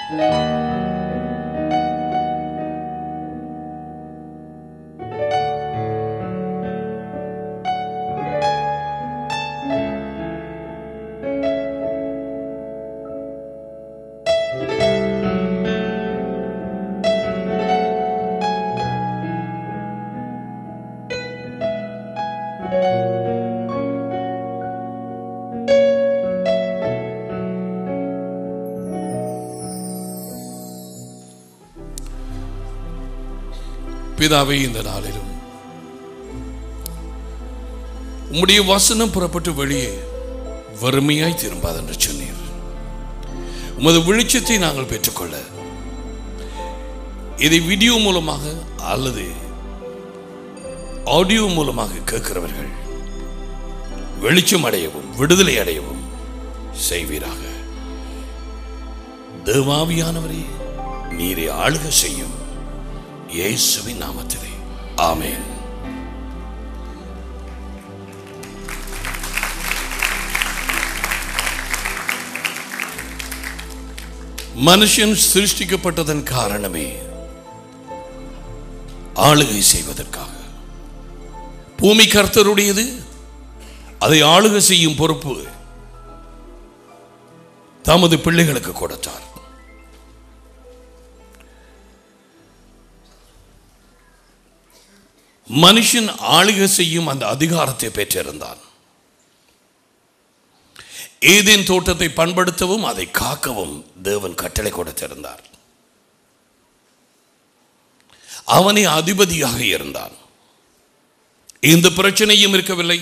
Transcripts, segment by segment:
பிதாவே இந்த நாளிலும் உம்முடைய வசனம் புறப்பட்டு வெளியே வறுமையாய் திரும்பாது என்று சொன்னீர் உமது வெளிச்சத்தை நாங்கள் பெற்றுக்கொள்ள இதை வீடியோ மூலமாக அல்லது ஆடியோ மூலமாக கேட்கிறவர்கள் வெளிச்சம் அடையவும் விடுதலை அடையவும் செய்வீராக தேவாவியானவரே நீரை ஆளுக செய்யும் இயேசுவின் நாமத்திலே ஆமென் மனுஷன் சிருஷ்டிக்கப்பட்டதன் காரணமே ஆளுகை செய்வதற்காக பூமி கர்த்தருடையது அதை ஆளுகை செய்யும் பொறுப்பு தமது பிள்ளைகளுக்கு கொடுத்தார் மனுஷன் ஆளுகை செய்யும் அந்த அதிகாரத்தை பெற்றிருந்தான் ஏதேன் தோட்டத்தை பண்படுத்தவும் அதை காக்கவும் தேவன் கட்டளை கொடுத்திருந்தார் அவனே அதிபதியாக இருந்தான் எந்த பிரச்சனையும் இருக்கவில்லை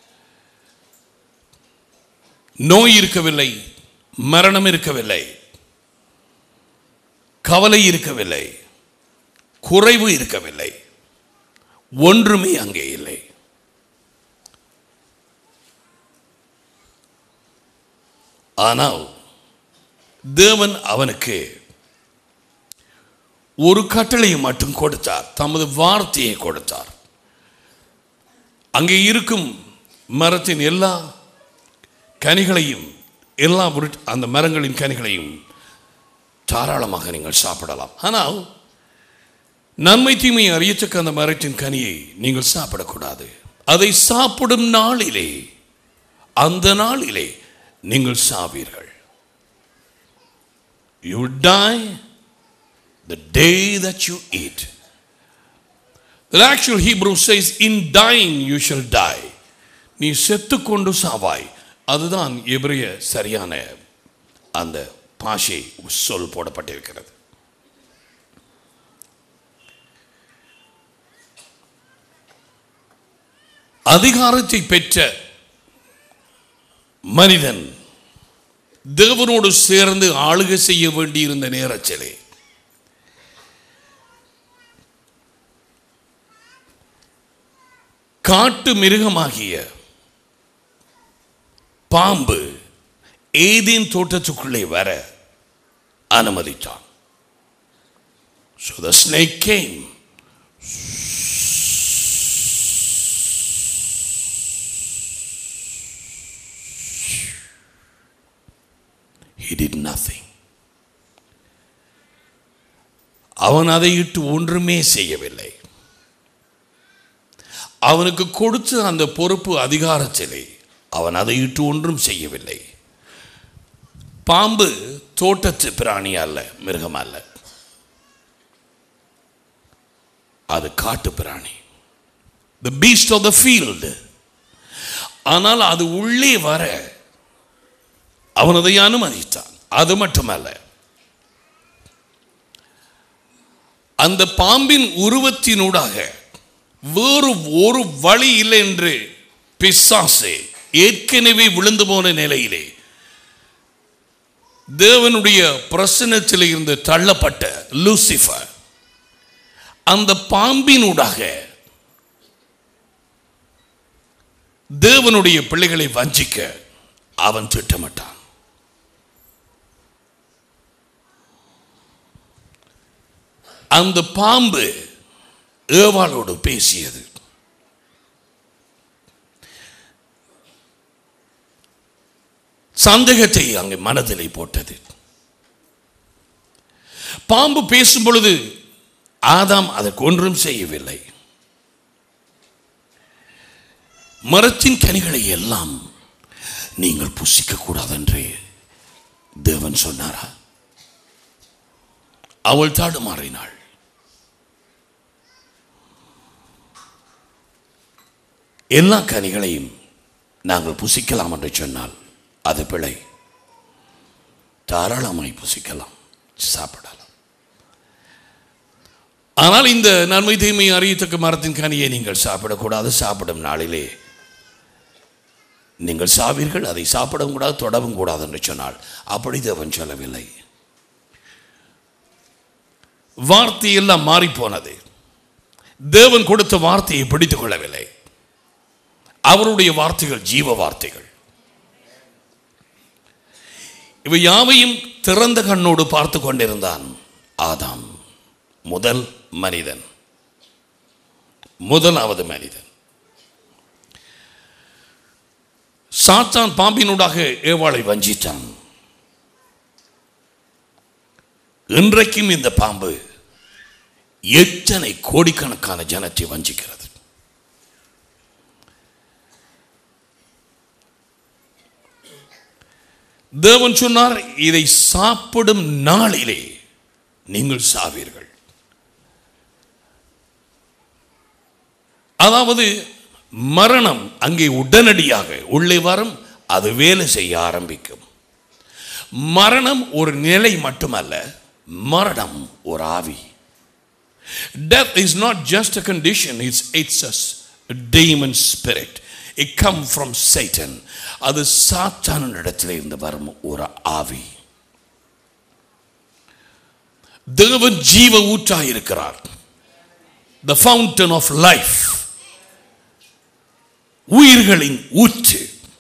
நோய் இருக்கவில்லை மரணம் இருக்கவில்லை கவலை இருக்கவில்லை குறைவு இருக்கவில்லை ஒன்றுமே அங்கே இல்லை ஆனால் தேவன் அவனுக்கு ஒரு கட்டளையை மட்டும் கொடுத்தார் தமது வார்த்தையை கொடுத்தார் அங்கே இருக்கும் மரத்தின் எல்லா கனிகளையும் எல்லா விருட்- அந்த மரங்களின் கனிகளையும் தாராளமாக நீங்கள் சாப்பிடலாம் ஆனால் நன்மை தீமை அறியத்தக்க அந்த மரத்தின் கனியை நீங்கள் சாப்பிடக்கூடாது அதை சாப்பிடும் நாளிலே அந்த நாளிலே நீங்கள் சாவீர்கள் you die the day that you eat the actual hebrew says in dying you shall die நீ செத்துக்கொண்டு சாவாய் அதுதான் எபிரிய சரியான அந்த பாஷை சொல் போடப்பட்டிருக்கிறது அதிகாரத்தை பெற்ற மனிதன் தேவனோடு சேர்ந்து ஆளுகை செய்ய வேண்டியிருந்த நேரத்திலே காட்டு மிருகமாகிய பாம்பு ஏதேன் தோட்டத்துக்குள்ளே வர அனுமதித்தான் So the snake came. He did nothing. அவன் அதை இட்டு ஒன்றுமே செய்யவில்லை அவனுக்கு கொடுத்த அந்த பொறுப்பு அதிகாரத்திலே அவன் அதை இட்டு ஒன்றும் செய்யவில்லை பாம்பு தோட்டத்து பிராணி அல்ல மிருகம் அல்ல அது காட்டு பிராணி the beast of the field ஆனால் அது உள்ளே வர அவன் அதை அனுமதித்தான் அது மட்டுமல்ல அந்த பாம்பின் உருவத்தினூடாக வேறு ஒரு வழி இல்லை என்று பிசாசே ஏற்கனவே விழுந்து போன நிலையிலே தேவனுடைய பிரசனத்தில் இருந்து தள்ளப்பட்ட லூசிஃபர் அந்த பாம்பினூடாக தேவனுடைய பிள்ளைகளை வஞ்சிக்க அவன் திட்டமிட்டான் அந்த பாம்பு ஏவாளோடு பேசியது சந்தேகத்தை அங்கே மனதிலே போட்டது பாம்பு பேசும் பொழுது ஆதாம் அதற்கு ஒன்றும் செய்யவில்லை மரத்தின் கனிகளை எல்லாம் நீங்கள் புசிக்க கூடாதென்று தேவன் சொன்னாரா அவள் தாடுமாறினாள் எல்லா கனிகளையும் நாங்கள் புசிக்கலாம் என்று சொன்னால் அது பிழை தாராளமாய் புசிக்கலாம் சாப்பிடலாம் ஆனால் இந்த நன்மை தீமை அறியத்தக்க மரத்தின் கனியை நீங்கள் சாப்பிடக்கூடாது சாப்பிடும் நாளிலே நீங்கள் சாவீர்கள் அதை சாப்பிடவும் கூடாது தொடவும் கூடாது என்று சொன்னால் அப்படி தேவன் சொல்லவில்லை வார்த்தை எல்லாம் மாறி போனது தேவன் கொடுத்த வார்த்தையை பிடித்துக் கொள்ளவில்லை அவருடைய வார்த்தைகள் ஜீவ வார்த்தைகள் இவை யாவையும் திறந்த கண்ணோடு பார்த்து கொண்டிருந்தான் ஆதாம் முதல் மனிதன் முதலாவது மனிதன் சாத்தான் பாம்பினூடாக ஏவாளை வஞ்சித்தான் இன்றைக்கும் இந்த பாம்பு எத்தனை கோடிக்கணக்கான ஜனத்தை வஞ்சிக்கிறது தேவன் சொன்னார் இதை சாப்பிடும் நாளிலே நீங்கள் சாவீர்கள் அதாவது மரணம் அங்கே உடனடியாக உள்ளே வரும் அது வேலை செய்ய ஆரம்பிக்கும் மரணம் ஒரு நிலை மட்டுமல்ல மரணம் ஒரு ஆவி Death is not just a condition, it's, it's a s- a demon spirit. It come from Satan. அது சாத்தானின் இடத்துல இருந்து வரும் ஒரு ஆவி தேவன் ஜீவ ஊற்றாய் இருக்கிறார் the fountain of life உயிர்களின் ஊற்று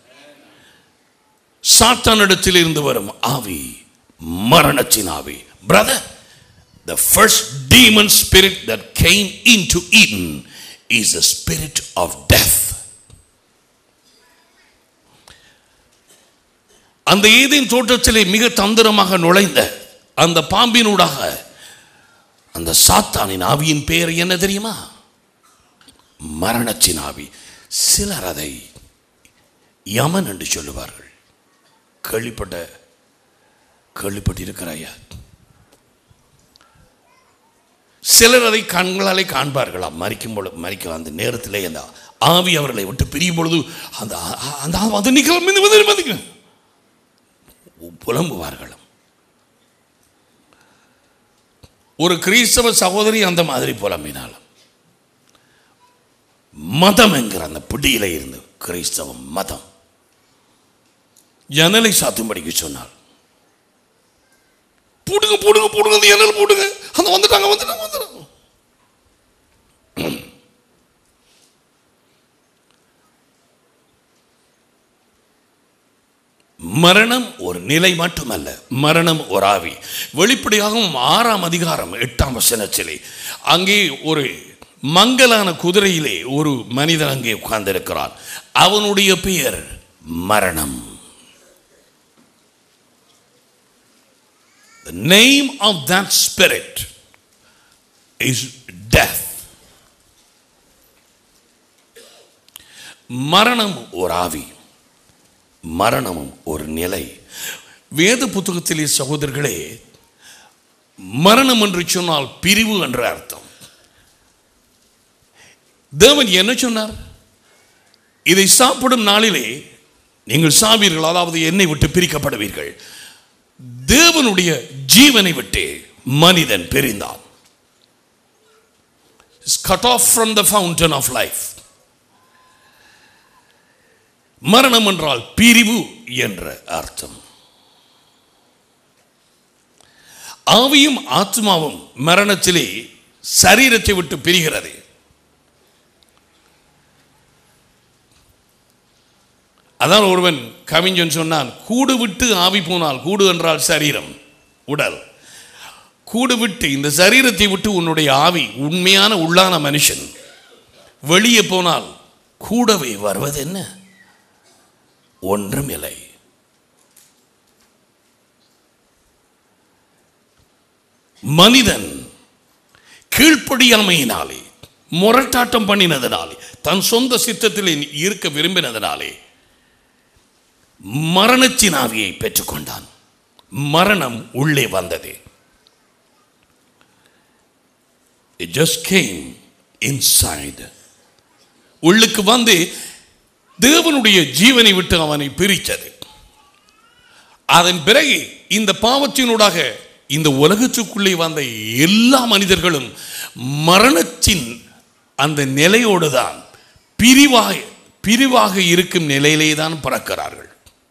சாத்தானிடத்தில் இருந்து வரும் ஆவி மரணத்தின் ஆவி brother the first demon spirit that came into Eden is the spirit of death அந்த ஏதேன் தோட்டத்திலே மிக தந்திரமாக நுழைந்த அந்த பாம்பினூடாக அந்த சாத்தானின் ஆவியின் பெயர் என்ன தெரியுமா மரணத்தின் ஆவி சிலர் அதை யமன் என்று சொல்லுவார்கள் கேள்விப்பட்ட கேள்விப்பட்டிருக்கிறாயா சிலர் அதை கண்களாலே காண்பார்களாம் மறிக்கும் பொழுது மறிக்க அந்த நேரத்திலே அந்த ஆவி அவர்களை விட்டு பிரியும் பொழுது அந்த ஆ- அந்த ஆவி அது நிகழும் இந்த மாதிரி மதிக்க புலம்புவார்களும் ஒரு கிறிஸ்தவ சகோதரி அந்த மாதிரி புலம்பினாலும் மதம் என்கிற அந்த பிடியில இருந்து கிறிஸ்தவம் மதம் ஜன்னலை சாத்தும்படிக்கு சொன்னாள் போடுங்க போடுங்க போடுங்க அந்த ஜன்னல் போடுங்க அந்த வந்துட்டாங்க வந்துட்டாங்க வந்துட்டாங்க மரணம் ஒரு நிலை மட்டுமல்ல மரணம் ஒரு ஆவி வெளிப்படையாகவும் ஆறாம் அதிகாரம் எட்டாம் வசனத்திலே அங்கே ஒரு மங்கலான குதிரையிலே ஒரு மனிதன் அங்கே உட்கார்ந்திருக்கிறான் அவனுடைய பெயர் மரணம் The name of that spirit is death. மரணம் ஒரு ஆவி மரணமும் ஒரு நிலை வேத புத்தகத்திலே சகோதரர்களே மரணம் என்று சொன்னால் பிரிவு என்ற அர்த்தம் தேவன் என்ன சொன்னார் இதை சாப்பிடும் நாளிலே நீங்கள் சாவீர்கள் அதாவது என்னை விட்டு பிரிக்கப்படுவீர்கள் தேவனுடைய ஜீவனை விட்டு மனிதன் பிரிந்தான் is cut off from the fountain of life மரணம் என்றால் பிரிவு என்ற அர்த்தம் ஆவியும் ஆத்மாவும் மரணத்திலே சரீரத்தை விட்டு பிரிகிறது அதான் ஒருவன் கவிஞன் சொன்னான் கூடு விட்டு ஆவி போனால் கூடு என்றால் சரீரம் உடல் கூடு விட்டு இந்த சரீரத்தை விட்டு உன்னுடைய ஆவி உண்மையான உள்ளான மனுஷன் வெளியே போனால் கூடவே வருவது என்ன ஒன்றுமில்லை மனிதன் கீழ்ப்படியாமையினாலே முரட்டாட்டம் பண்ணினதினாலே தன் சொந்த சித்தத்தில் இருக்க விரும்பினதினாலே மரணத்தின் ஆவியை பெற்றுக்கொண்டான் மரணம் உள்ளே வந்தது It just came inside. உள்ளுக்கு வந்து தேவனுடைய ஜீவனை விட்டு அவனை பிரித்தது அதன் பிறகு இந்த பாவத்தினூடாக இந்த உலகத்துக்குள்ளே வந்த எல்லா மனிதர்களும் மரணத்தின் அந்த நிலையோடு தான் பிரிவாக பிரிவாக இருக்கும் நிலையிலே தான் பிறக்கிறார்கள்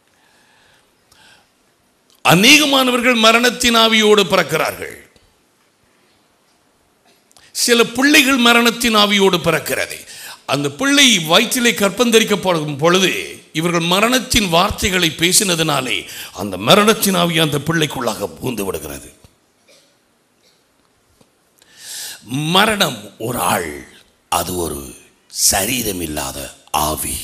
அநேகமானவர்கள் மரணத்தின் ஆவியோடு பிறக்கிறார்கள் சில பிள்ளைகள் மரணத்தின் ஆவியோடு பிறக்கிறது அந்த பிள்ளை வயிற்றிலே கற்பந்தரிக்கப்படும் பொழுது இவர்கள் மரணத்தின் வார்த்தைகளை பேசினதினாலே அந்த மரணத்தின் ஆவி அந்த பிள்ளைக்குள்ளாக பூந்து விடுகிறது மரணம் ஒரு ஆள் அது ஒரு சரீரம் இல்லாத ஆவி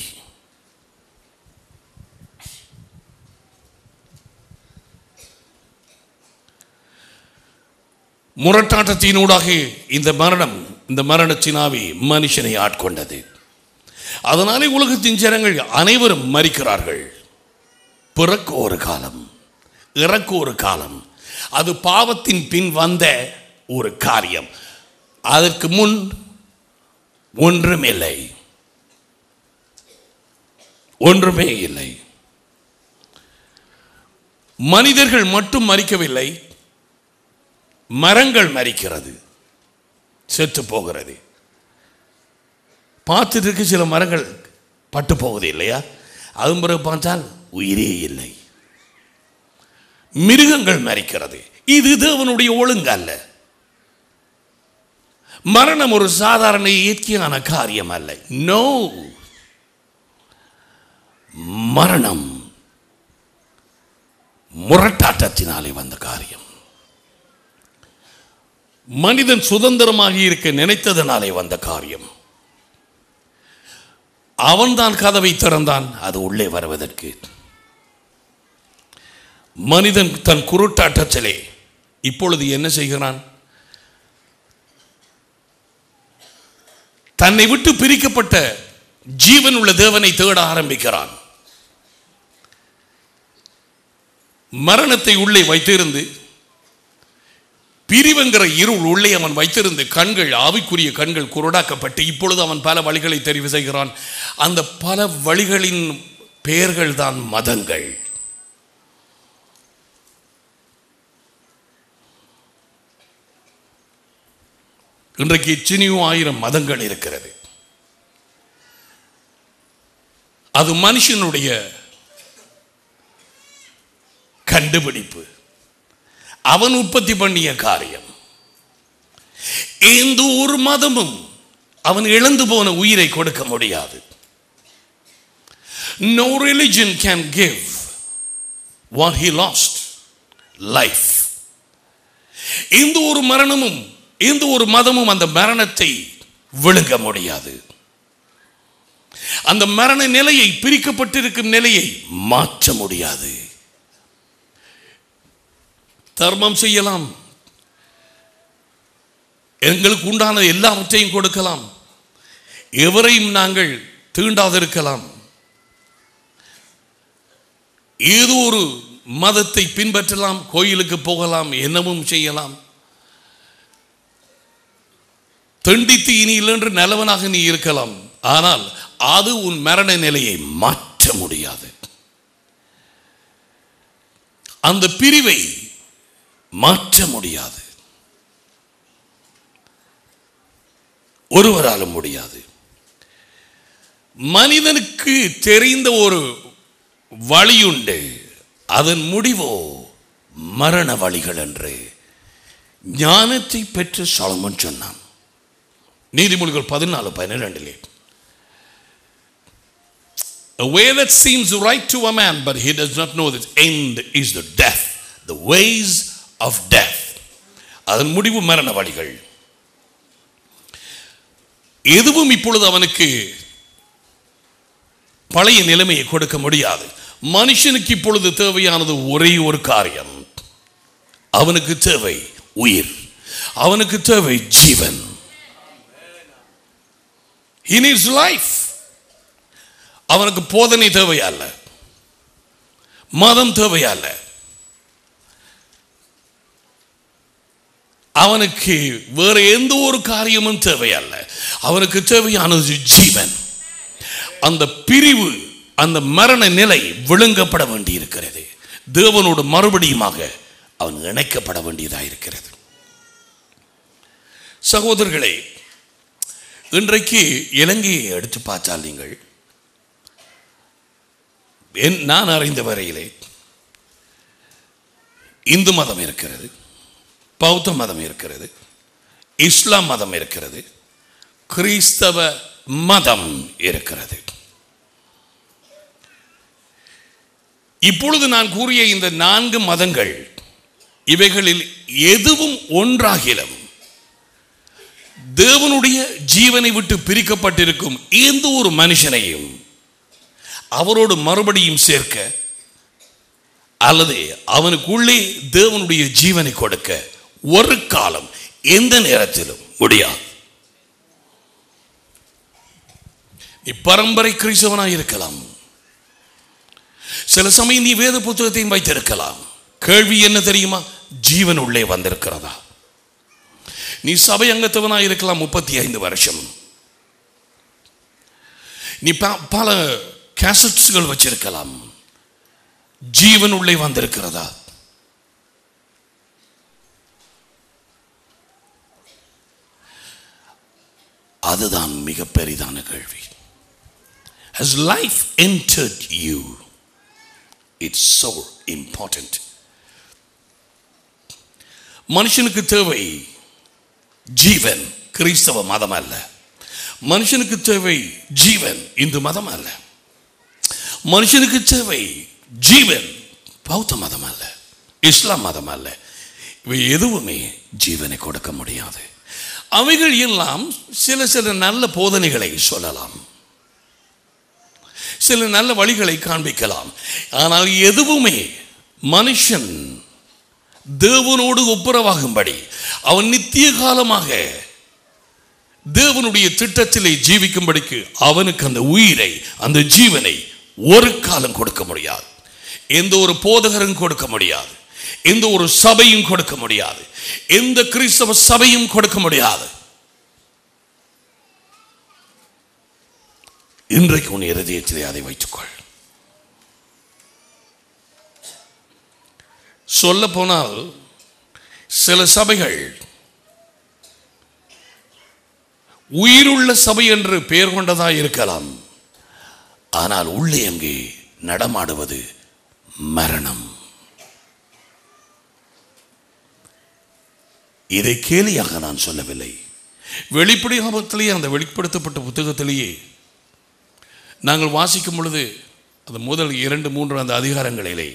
முரட்டாட்டத்தினூடாக இந்த மரணம் இந்த மரணத்தின் ஆவி மனுஷனை ஆட்கொண்டது அதனாலே உலகத்தின் ஜனங்கள் அனைவரும் மறிக்கிறார்கள் பிறக்க ஒரு காலம் இறக்க ஒரு காலம் அது பாவத்தின் பின் வந்த ஒரு காரியம் அதற்கு முன் ஒன்றுமில்லை ஒன்றுமே இல்லை மனிதர்கள் மட்டும் மறிக்கவில்லை மரங்கள் மறிக்கிறது செத்து போகிறது பார்த்துட்டு இருக்கு சில மரங்கள் பட்டு போகுது இல்லையா அதுவும் பிறகு பார்த்தால் உயிரே இல்லை மிருகங்கள் மறிக்கிறது இது தேவனுடைய ஒழுங்கு அல்ல மரணம் ஒரு சாதாரண இயற்கையான காரியம் அல்ல நோ மரணம் முரட்டாட்டத்தினாலே வந்த காரியம் மனிதன் சுதந்திரமாக இருக்க நினைத்ததனாலே வந்த காரியம் அவன்தான் கதவை திறந்தான் அது உள்ளே வருவதற்கு மனிதன் தன் குருட்டாட்டத்திலே இப்பொழுது என்ன செய்கிறான் தன்னை விட்டு பிரிக்கப்பட்ட ஜீவன் உள்ள தேவனை தேட ஆரம்பிக்கிறான் மரணத்தை உள்ளே வைத்திருந்து பிரிவென்கிற இருள் உள்ளே அவன் வைத்திருந்த கண்கள் ஆவிக்குரிய கண்கள் குருடாக்கப்பட்டு இப்பொழுது அவன் பல வழிகளை தெரிவு செய்கிறான் அந்த பல வழிகளின் பெயர்கள் தான் மதங்கள் இன்றைக்கு எத்தனையோ ஆயிரம் மதங்கள் இருக்கிறது அது மனுஷனுடைய கண்டுபிடிப்பு அவன் உற்பத்தி பண்ணிய காரியம் எந்த ஒரு மதமும் அவன் இழந்து போன உயிரை கொடுக்க முடியாது no religion can give what he lost life எந்த ஒரு மரணமும் எந்த ஒரு மதமும் அந்த மரணத்தை விழுங்க முடியாது அந்த மரண நிலையை பிரிக்கப்பட்டிருக்கும் நிலையை மாற்ற முடியாது தர்மம் செய்யலாம் எங்களுக்கு உண்டான எல்லாவற்றையும் கொடுக்கலாம் எவரையும் நாங்கள் தீண்டாதிருக்கலாம் ஏதோ ஒரு மதத்தை பின்பற்றலாம் கோயிலுக்கு போகலாம் என்னவும் செய்யலாம் தண்டித்து இனி இல்லைன்று நல்லவனாக நீ இருக்கலாம் ஆனால் அது உன் மரண நிலையை மாற்ற முடியாது அந்த பிரிவை மாற்ற முடியாது ஒருவராலும் முடியாது மனிதனுக்கு தெரிந்த ஒரு வழியுண்டு அதன் முடிவோ மரண வழிகள் என்று ஞானத்தை பெற்ற சாலமன் சொன்னான் நீதிமொழிகள் பதினாலு பன்னிரெண்டிலே A way that seems right to a man, but he does not know that end is the death, the ways of death. அதன் முடிவு மரண வழிகள் எதுவும் இப்பொழுது அவனுக்கு பழைய நிலைமையை கொடுக்க முடியாது மனுஷனுக்கு இப்பொழுது தேவையானது ஒரே ஒரு காரியம் அவனுக்கு தேவை உயிர் அவனுக்கு தேவை ஜீவன் இன் இஸ் லைஃப் அவனுக்கு போதனை தேவையல்ல மதம் தேவையல்ல அவனுக்கு வேற எந்த ஒரு காரியமும் தேவையல்ல அவனுக்கு தேவையானது ஜீவன் அந்த பிரிவு அந்த மரண நிலை விழுங்கப்பட வேண்டி இருக்கிறது தேவனோடு மறுபடியுமாக அவன் இணைக்கப்பட வேண்டியதாக இருக்கிறது சகோதரர்களே இன்றைக்கு இலங்கையை எடுத்து பார்த்தால் நீங்கள் என்- நான் அறிந்த வரையிலே இந்து மதம் இருக்கிறது பௌத்த மதம் இருக்கிறது இஸ்லாம் மதம் இருக்கிறது கிறிஸ்தவ மதம் இருக்கிறது இப்பொழுது நான் கூறிய இந்த நான்கு மதங்கள் இவைகளில் எதுவும் ஒன்றாகிலும் தேவனுடைய ஜீவனை விட்டு பிரிக்கப்பட்டிருக்கும் எந்த ஒரு மனுஷனையும் அவரோடு மறுபடியும் சேர்க்க அல்லது அவனுக்குள்ளே தேவனுடைய ஜீவனை கொடுக்க ஒரு காலம் எந்த நேரத்திலும் முடியாது நீ பரம்பரை கிறிஸ்தவனாய் இருக்கலாம் சில சமயம் நீ வேத புத்தகத்தையும் வைத்திருக்கலாம் கேள்வி என்ன தெரியுமா ஜீவன் உள்ளே வந்திருக்கிறதா நீ சபை அங்கத்தவனாக இருக்கலாம் முப்பத்தி ஐந்து வருஷம் நீ ப- பல கேசட்ஸ்கள் வச்சிருக்கலாம் ஜீவன் உள்ளே வந்திருக்கிறதா அதுதான் மிக பெரிதான கேள்வி Has life entered you? It's so important. மனுஷனுக்கு தேவை ஜீவன் கிறிஸ்தவ மதம் அல்ல மனுஷனுக்கு தேவை ஜீவன் இந்து மதம் அல்ல மனுஷனுக்கு தேவை ஜீவன் பௌத்த மதம் அல்ல இஸ்லாம் மதம் அல்ல இவை எதுவுமே ஜீவனை கொடுக்க முடியாது அவைகள் எல்லாம் சில சில நல்ல போதனைகளை சொல்லலாம் சில நல்ல வழிகளை காண்பிக்கலாம் ஆனால் எதுவுமே மனுஷன் தேவனோடு ஒப்புரவாகும்படி அவன் நித்திய காலமாக தேவனுடைய திட்டத்திலே ஜீவிக்கும்படிக்கு அவனுக்கு அந்த உயிரை அந்த ஜீவனை ஒரு காலம் கொடுக்க முடியாது எந்த ஒரு போதகரும் கொடுக்க முடியாது எந்த ஒரு சபையும் கொடுக்க முடியாது எந்த கிறிஸ்தவ சபையும் கொடுக்க முடியாது இன்றைக்கு உன் இருதயத்திலே அதை வைத்துக்கொள் சொல்ல போனால் சில சபைகள் உயிருள்ள சபை என்று பெயர் கொண்டதாக இருக்கலாம் ஆனால் உள்ளே அங்கே நடமாடுவது மரணம் இதை கேலியாக நான் சொல்லவில்லை வெளிப்படையாமத்திலேயே அந்த வெளிப்படுத்தப்பட்ட புத்தகத்திலேயே நாங்கள் வாசிக்கும் பொழுது அது முதல் இரண்டு மூன்று அந்த அதிகாரங்களிலே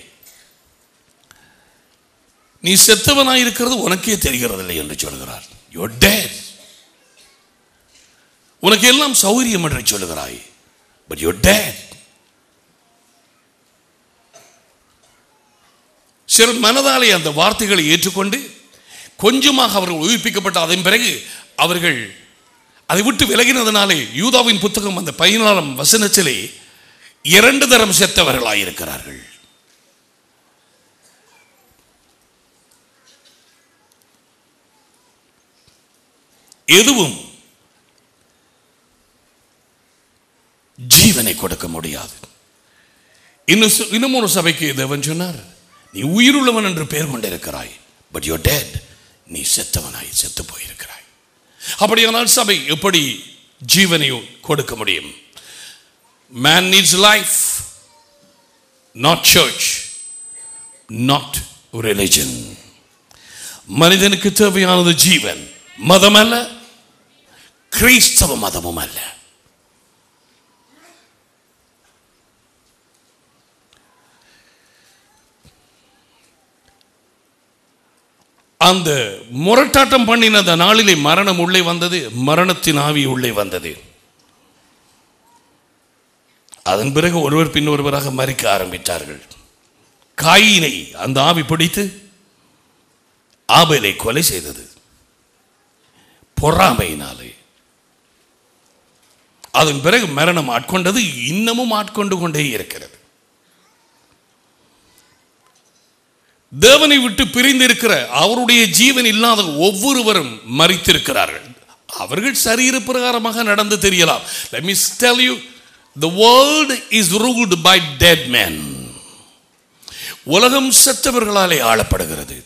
நீ செத்தவனாய் இருக்கிறது உனக்கே தெரிகிறதில்லை என்று சொல்கிறார் யோ டேட் உனக்கு எல்லாம் சௌகரியம் என்று சொல்லுகிறாய் பட் யோ டேட் சிலர் மனதாலே அந்த வார்த்தைகளை ஏற்றுக்கொண்டு கொஞ்சமாக அவர்கள் உயிர்ப்பிக்கப்பட்ட அதன் பிறகு அவர்கள் அதை விட்டு விலகினதனாலே யூதாவின் புத்தகம் அந்த பதினாறாம் வசனத்திலே இரண்டு தரம் செத்தவர்களாயிருக்கிறார்கள் எதுவும் ஜீவனை கொடுக்க முடியாது இன்னும் ச- இன்னும் ஒரு சபைக்கு தேவன் சொன்னார் நீ உயிருள்ளவன் என்று பெயர் கொண்டிருக்கிறாய் பட் யோர் டேட் நீ செத்தவனாய் செத்து போயிருக்கிறாய் அப்படியானால் சபை எப்படி ஜீவனை கொடுக்க முடியும் man needs life not church not religion மனிதனுக்கு தேவையானது ஜீவன் மதம் அல்ல கிறிஸ்தவ மதமும் அல்ல அந்த முரட்டாட்டம் பண்ணின அந்த நாளிலே மரணம் உள்ளே வந்தது மரணத்தின் ஆவி உள்ளே வந்தது அதன் பிறகு ஒருவர் பின் ஒருவராக மறிக்க ஆரம்பித்தார்கள் காயினை அந்த ஆவி பிடித்து ஆபேலை கொலை செய்தது பொறாமையினாலே அதன் பிறகு மரணம் ஆட்கொண்டது இன்னமும் ஆட்கொண்டு கொண்டே இருக்கிறது தேவனை விட்டு பிரிந்திருக்கிற அவருடைய ஜீவன் இல்லாத ஒவ்வொருவரும் மறித்திருக்கிறார்கள் அவர்கள் சரீர பிரகாரமாக நடந்து தெரியலாம் let me tell you the world is ruled by dead men உலகம் செத்தவர்களாலே ஆளப்படுகிறது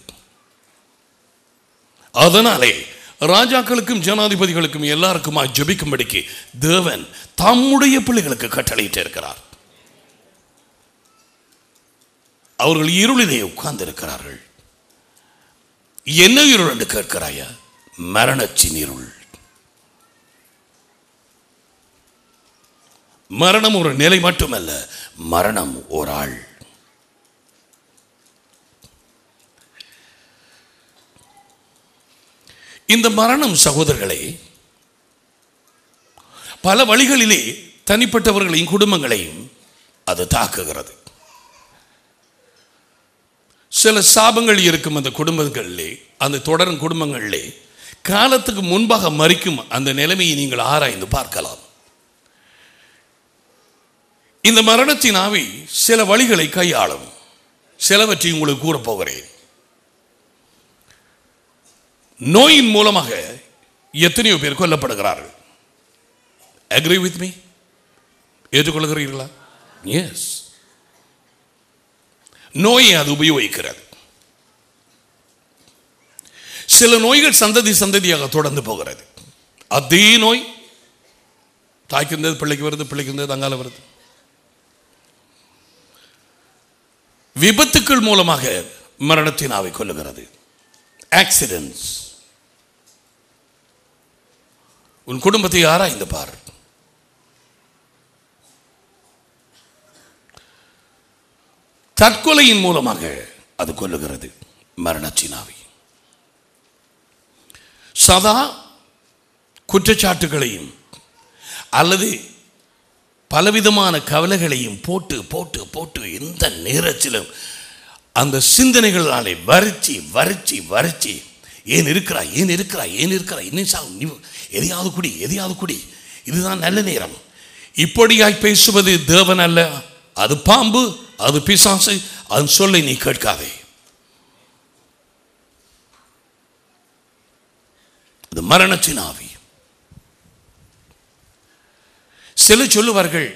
அதனாலே ராஜாக்களுக்கும் ஜனாதிபதிகளுக்கும் எல்லாருக்குமா ஜெபிக்கும்படிக்கு தேவன் தம்முடைய பிள்ளைகளுக்கு கட்டளையிட்டு இருக்கிறார் அவர்கள் இருளிலே உட்கார்ந்து இருக்கிறார்கள் என்ன இருள் என்று கேட்கிறாயா மரணச்சின் இருள் மரணம் ஒரு நிலை மட்டுமல்ல மரணம் ஒரு ஆள் இந்த மரணம் சகோதரர்களே பல வழிகளிலே தனிப்பட்டவர்களையும் குடும்பங்களையும் அது தாக்குகிறது சில சாபங்கள் இருக்கும் அந்த குடும்பங்களிலே அந்த தொடரும் குடும்பங்களிலே காலத்துக்கு முன்பாக மறிக்கும் அந்த நிலைமையை நீங்கள் ஆராய்ந்து பார்க்கலாம் இந்த மரணத்தின் ஆவி சில வழிகளை கையாளும் சிலவற்றை உங்களுக்கு கூறப் போகிறேன் நோயின் மூலமாக எத்தனையோ பேர் கொல்லப்படுகிறார்கள் அக்ரி வித் மீ ஏற்றுக்கொள்கிறீர்களா எஸ் நோயை அது உபயோகிக்கிறது சில நோய்கள் சந்ததி சந்ததியாக தொடர்ந்து போகிறது அதே நோய் தாய்க்கு இருந்தது பிள்ளைக்கு வருது பிள்ளைக்கு இருந்தது தங்கால வருது விபத்துக்கள் மூலமாக மரணத்தின் ஆவை கொல்லுகிறது ஆக்சிடென்ட்ஸ் உன் குடும்பத்தை ஆராய்ந்து பார் தற்கொலையின் மூலமாக அது கொல்லுகிறது மரணச்சினாவி சதா குற்றச்சாட்டுகளையும் அல்லது பலவிதமான கவலைகளையும் போட்டு போட்டு போட்டு எந்த நேரத்திலும் அந்த சிந்தனைகளாலே வரிச்சி வரிச்சி வரிச்சி ஏன் இருக்கிறா ஏன் இருக்கிறா ஏன் இருக்கிறா இன்னும் சா நீ எதையாவது குடி எதையாவது குடி இதுதான் நல்ல நேரம் இப்படியாய் பேசுவது தேவன் அல்ல அது பாம்பு அது பிசாசு அதன் சொல்லை நீ கேட்காதே இது மரணத்தின் ஆவி சில சொல்லுவார்கள்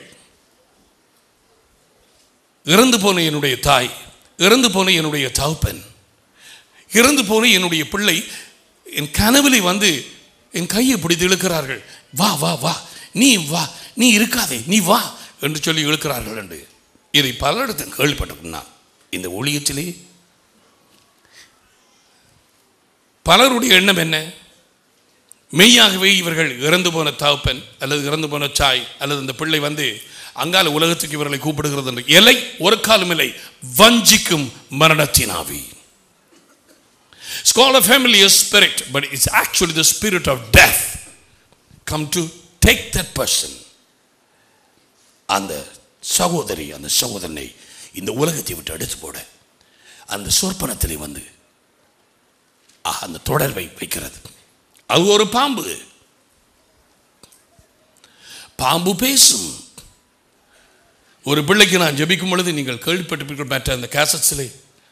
இறந்து போன என்னுடைய தாய் இறந்து போன என்னுடைய தகப்பன் இறந்து போன என்னுடைய பிள்ளை என் கனவிலே வந்து என் கையை பிடித்து இழுக்கிறார்கள் வா வா வா நீ வா நீ இருக்காதே நீ வா என்று சொல்லி இழுக்கிறார்கள் என்று இதை பல இடத்தில் கேள்விப்பட்டிருக்கேன் நான் இந்த ஊழியத்திலே பலருடைய எண்ணம் என்ன மெய்யாகவே இவர்கள் இறந்து போன தகப்பன் அல்லது இறந்து போன சாய் அல்லது இந்த பிள்ளை வந்து அங்கால உலகத்துக்கு இவர்களை கூப்பிடுகிறது என்று எலை ஒரு காலம் இல்லை வஞ்சிக்கும் மரணத்தின் ஆவி It's called a familiar spirit, but it's actually the spirit of death. Come to take that person. அந்த சகோதரி அந்த சகோதரனை இந்த உலகத்தை விட்டு எடுத்து போட அந்த சொற்பனத்திலே வந்து ஆஹ், அந்த தொடர்பை வைக்கிறது அது ஒரு பாம்பு பாம்பு பேசும் ஒரு பிள்ளைக்கு நான் ஜெபிக்கும் பொழுது நீங்கள் கேள்விப்பட்டிருப்பீர்கள் மற்ற அந்த கேசட்ஸிலே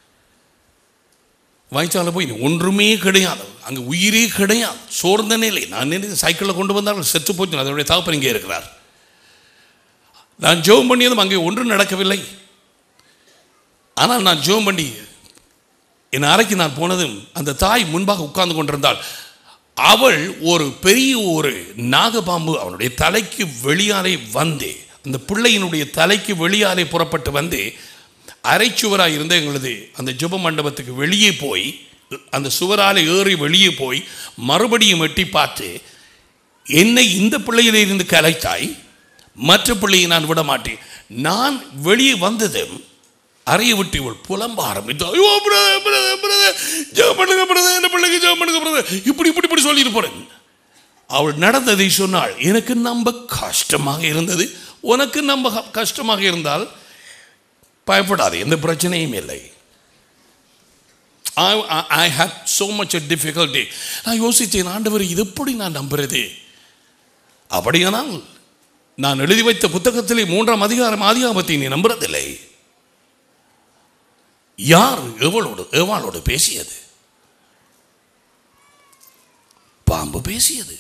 வாய்ச்சால போய் ஒன்றுமே கிடையாது அங்கே உயிரே கிடையாது சோர்ந்த நிலை நான் நினைத்து சைக்கிளில் கொண்டு வந்தார்கள் செத்து போச்சு அதனுடைய தகப்பன் இங்கே இருக்கிறார் நான் ஜோம் பண்ணியதும் அங்கே ஒன்றும் நடக்கவில்லை ஆனால் நான் ஜோம் பண்ணி என் அறைக்கு நான் போனதும் அந்த தாய் முன்பாக உட்கார்ந்து கொண்டிருந்தாள் அவள் ஒரு பெரிய ஒரு நாகபாம்பு அவனுடைய தலைக்கு வெளியாலே வந்தே அந்த பிள்ளையினுடைய தலைக்கு வெளியாலே புறப்பட்டு வந்து அரைச்சுவராக இருந்த எங்களது அந்த ஜெப மண்டபத்துக்கு வெளியே போய் அந்த சுவரால் ஏறி வெளியே போய் மறுபடியும் எட்டி பார்த்து என்னை இந்த பிள்ளையிலே இருந்து கலைத்தாய் மற்ற பிள்ளையை நான் விட மாட்டேன் நான் வெளியே வந்ததும் அறையை விட்டு இவள் புலம்ப ஆரம்பித்து ஐயோ பிரதர் பிரதர் பிரதர் ஜெபம் பண்ணுங்க பிரதர் என்ன பிள்ளைக்கு ஜெபம் பண்ணுங்க பிரதர் இப்படி இப்படி இப்படி சொல்லிட்டு போறேன் அவள் நடந்ததை சொன்னாள் எனக்கு நம்ப கஷ்டமாக இருந்தது உனக்கு நம்ப க- கஷ்டமாக இருந்தால் பயப்படாது எந்த பிரச்சனையும் இல்லை I I hate so much a difficulty நான் யோசித்தேன் ஆண்டவர் இது எப்படி நான் நம்புறது அப்படியானால் நான் எழுதி வைத்த புத்தகத்திலே மூன்றாம் அதிகாரம் ஆதிகாமத்தை நீ நம்புறதில்லை யார் எவளோடு எவாளோடு பேசியது பாம்பு பேசியது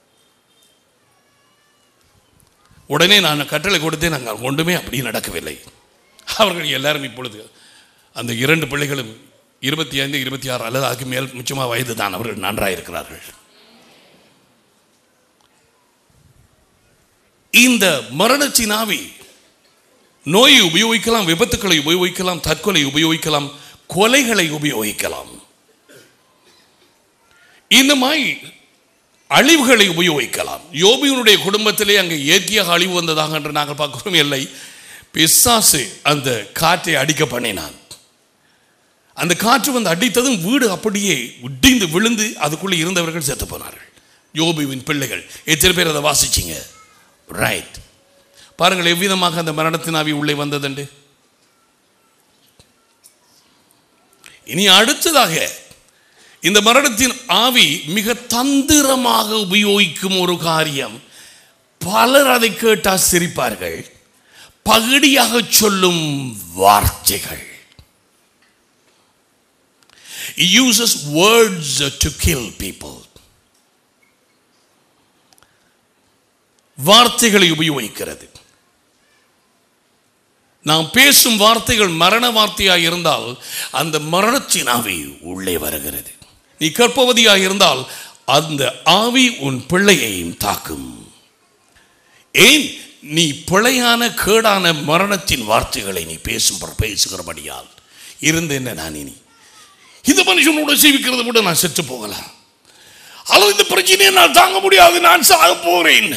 உடனே நான் கட்டளை கொடுத்தேன் நாங்கள் ஒன்றுமே அப்படி நடக்கவில்லை அவர்கள் எல்லாரும் இப்பொழுது அந்த இரண்டு பிள்ளைகளும் இருபத்தி ஐந்து இருபத்தி ஆறு அல்லது அதுக்கு மேல் மிச்சமாக வயது தான் அவர்கள் நன்றாயிருக்கிறார்கள் இந்த மரணத்தின் ஆவி நோயை உபயோகிக்கலாம் விபத்துக்களை உபயோகிக்கலாம் தற்கொலை உபயோகிக்கலாம் கொலைகளை உபயோகிக்கலாம் இந்த மாதிரி அழிவுகளை உபயோகிக்கலாம் யோபியனுடைய குடும்பத்திலே அங்கே இயற்கையாக அழிவு வந்ததாக என்று நாங்கள் பார்க்கிறோம் இல்லை பிசாசு அந்த காற்றை அடிக்க பண்ணினான் அந்த காற்று வந்து அடித்ததும் வீடு அப்படியே இடிந்து விழுந்து அதுக்குள்ளே இருந்தவர்கள் செத்து போனார்கள் யோபுவின் பிள்ளைகள் எத்தனை பேர் அதை வாசிச்சிங்க ரைட் பாருங்கள் எவ்விதமாக அந்த மரணத்தின் ஆவி உள்ளே வந்ததுண்டு இனி அடுத்ததாக இந்த மரணத்தின் ஆவி மிக தந்திரமாக உபயோகிக்கும் ஒரு காரியம் பலர் அதை கேட்டால் சிரிப்பார்கள் பகுடியாக சொல்லும் வார்த்தைகள் He uses words to kill people. வார்த்தைகளை உபயோகிக்கிறது நாம் பேசும் வார்த்தைகள் மரண வார்த்தையாக இருந்தால் அந்த மரணத்தின் ஆவி உள்ளே வருகிறது நீ கற்பவதியாக இருந்தால் அந்த ஆவி உன் பிள்ளையையும் தாக்கும் ஏன் நீ பிழையான கேடான மரணத்தின் வார்த்தைகளை நீ பேசும் பேசுகிறபடியால் இருந்து என்ன நான் இனி இந்த மனுஷனோட சேவிக்கிறத விட நான் செத்து போகலாம் அல்லது இந்த பிரச்சனையை நான் தாங்க முடியாது நான் சாக போறேன்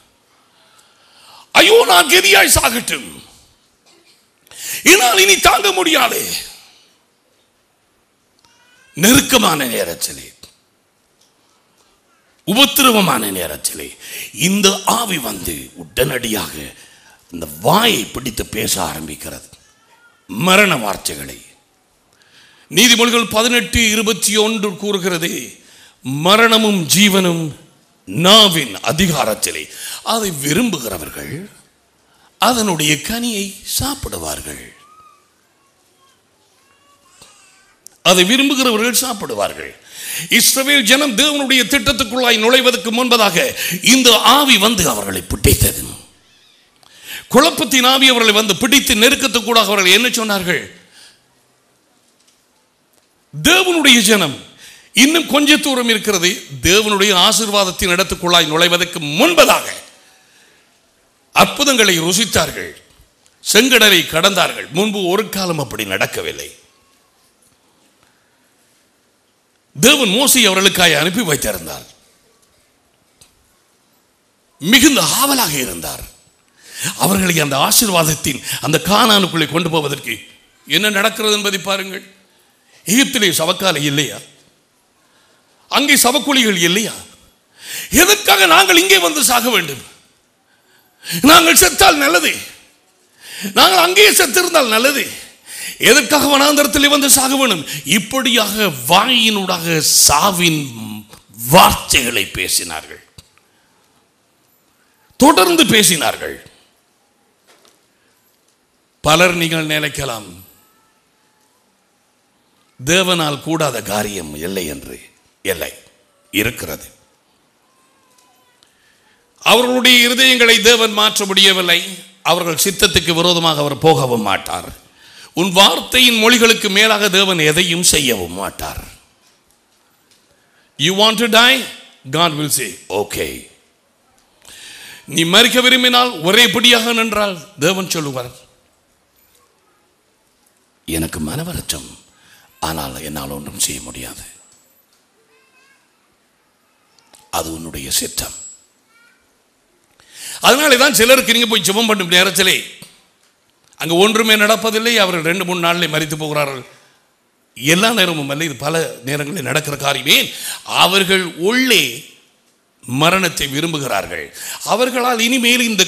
ஐயோ நான் கெதியாய் சாகட்டும் என்னால் இனி தாங்க முடியாது நெருக்கமான நேரத்திலே உபத்திரவமான நேரத்திலே இந்த ஆவி வந்து உடனடியாக இந்த வாயை பிடித்து பேச ஆரம்பிக்கிறது மரண வார்த்தைகளை நீதிமொழிகள் பதினெட்டு இருபத்தி ஒன்று கூறுகிறது மரணமும் ஜீவனும் நாவின் அதிகாரத்திலே அதை விரும்புகிறவர்கள் அதனுடைய கனியை சாப்பிடுவார்கள் அதை விரும்புகிறவர்கள் சாப்பிடுவார்கள் இஸ்ரவேல் ஜனம் தேவனுடைய திட்டத்துக்குள்ளாய் நுழைவதற்கு முன்பதாக இந்த ஆவி வந்து அவர்களை பிடித்தது குழப்பத்தின் ஆவி அவர்களை வந்து பிடித்து நெருக்கத்துக்கூடாக அவர்கள் என்ன சொன்னார்கள் தேவனுடைய ஜனம் இன்னும் கொஞ்ச தூரம் இருக்கிறது தேவனுடைய ஆசிர்வாதத்தின் இடத்துக்குள்ளாய் நுழைவதற்கு முன்பதாக அற்புதங்களை ருசித்தார்கள் செங்கடலை கடந்தார்கள் முன்பு ஒரு காலம் அப்படி நடக்கவில்லை தேவன் மோசி அவர்களுக்காய் அனுப்பி வைத்திருந்தார் மிகுந்த ஆவலாக இருந்தார் அவர்களை அந்த ஆசீர்வாதத்தின் அந்த கானானுக்குள்ளே கொண்டு போவதற்கு என்ன நடக்கிறது என்பதை பாருங்கள் எகிப்திலே சவக்காலை இல்லையா அங்கே சவக்குழிகள் இல்லையா எதற்காக நாங்கள் இங்கே வந்து சாக வேண்டும் நாங்கள் செத்தால் நல்லது நாங்கள் அங்கேயே செத்திருந்தால் நல்லது எதற்காக வனாந்தரத்தில் வந்து சாக வேணும் இப்படியாக வாயினூடாக சாவின் வார்த்தைகளை பேசினார்கள் தொடர்ந்து பேசினார்கள் பலர் நீங்கள் நினைக்கலாம் தேவனால் கூடாத காரியம் இல்லை என்று இல்லை இருக்கிறது அவர்களுடைய இருதயங்களை தேவன் மாற்ற முடியவில்லை அவர்கள் சித்தத்துக்கு விரோதமாக அவர் போகவும் மாட்டார் உன் வார்த்தையின் மொழிகளுக்கு மேலாக தேவன் எதையும் செய்யவும் மாட்டார் you want to die God will say okay நீ மறிக்க விரும்பினால் ஒரே படியாக நின்றால் தேவன் சொல்லுவார் எனக்கு மனவரச்சம் ஆனால் என்னால் ஒன்றும் செய்ய முடியாது அது உன்னுடைய சித்தம் அதனாலே தான் சிலருக்கு நீங்க போய் ஜெபம் பண்ணும் நேரத்திலே அங்க ஒன்றுமே நடப்பதில்லை அவர்கள் ரெண்டு மூணு நாளிலே மறித்து போகிறார்கள் எல்லா நேரமும் அல்ல இது பல நேரங்களில் நடக்கிற காரியமே அவர்கள் உள்ளே மரணத்தை விரும்புகிறார்கள் அவர்களால் இனிமேல் இந்த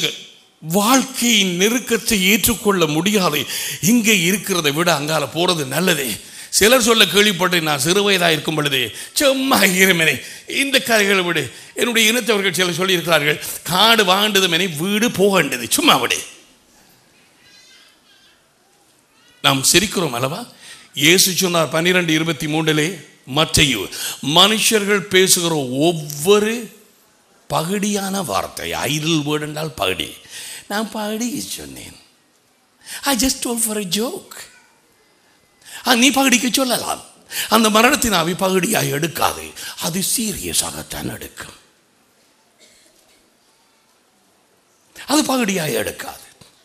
வாழ்க்கையின் நெருக்கத்தை ஏற்றுக்கொள்ள முடியாது இங்கே இருக்கிறதை விட அங்கால போறது நல்லதே சிலர் சொல்ல கேள்விப்பட்டேன் நான் சிறு வயதாக இருக்கும் பொழுது சும்மா இருமனே இந்த கதைகளை விடு என்னுடைய இனத்தவர்கள் சிலர் சொல்லியிருக்கிறார்கள் காடு வாண்டதுமெனே வீடு போகண்டது சும்மா விடு நாம் சிரிக்கிறோம் அல்லவா இயேசு சொன்னார் பன்னிரெண்டு இருபத்தி மூன்றிலே மற்றையு மனுஷர்கள் பேசுகிற ஒவ்வொரு பகுடியான வார்த்தை ஐடில் வேர்டு என்றால் பகுடி நான் பகுடி சொன்னேன் I just told for a joke நீ பகுடிக்கு சொல்லலாம் அந்த மரணத்தின் ஆவி பகுடியாக எடுக்காது அது சீரியஸாகத்தான் எடுக்கும் அது பகுடியாக எடுக்காது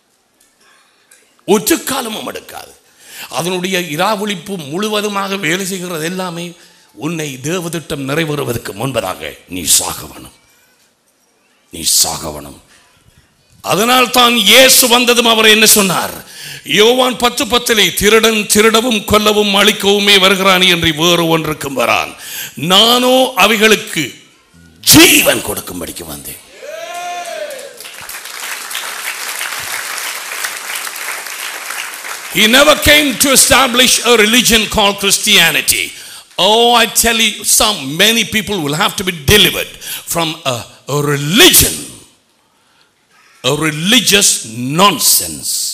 ஒற்று காலமும் எடுக்காது அதனுடைய இராவொழிப்பு முழுவதுமாக வேலை செய்கிறது எல்லாமே உன்னை தேவதிட்டம் நிறைவேறுவதற்கு முன்பதாக நீ சாகவனும் நீ சாகவனும் அதனால் தான் இயேசு வந்ததும் அவர் என்ன சொன்னார் யோவான் பத்து பத்திலே திருடன் திருடவும் கொல்லவும் அழிக்கவுமே வருகிறான் என்று வேறு ஒன்றுக்கும் வரான் நானோ அவைகளுக்கு ஜீவன் கொடுக்கும்படிக்கு வந்தேன் He never came to establish a religion called Christianity. Oh, I tell you, some many people will have to be delivered from a, a religion, a religious nonsense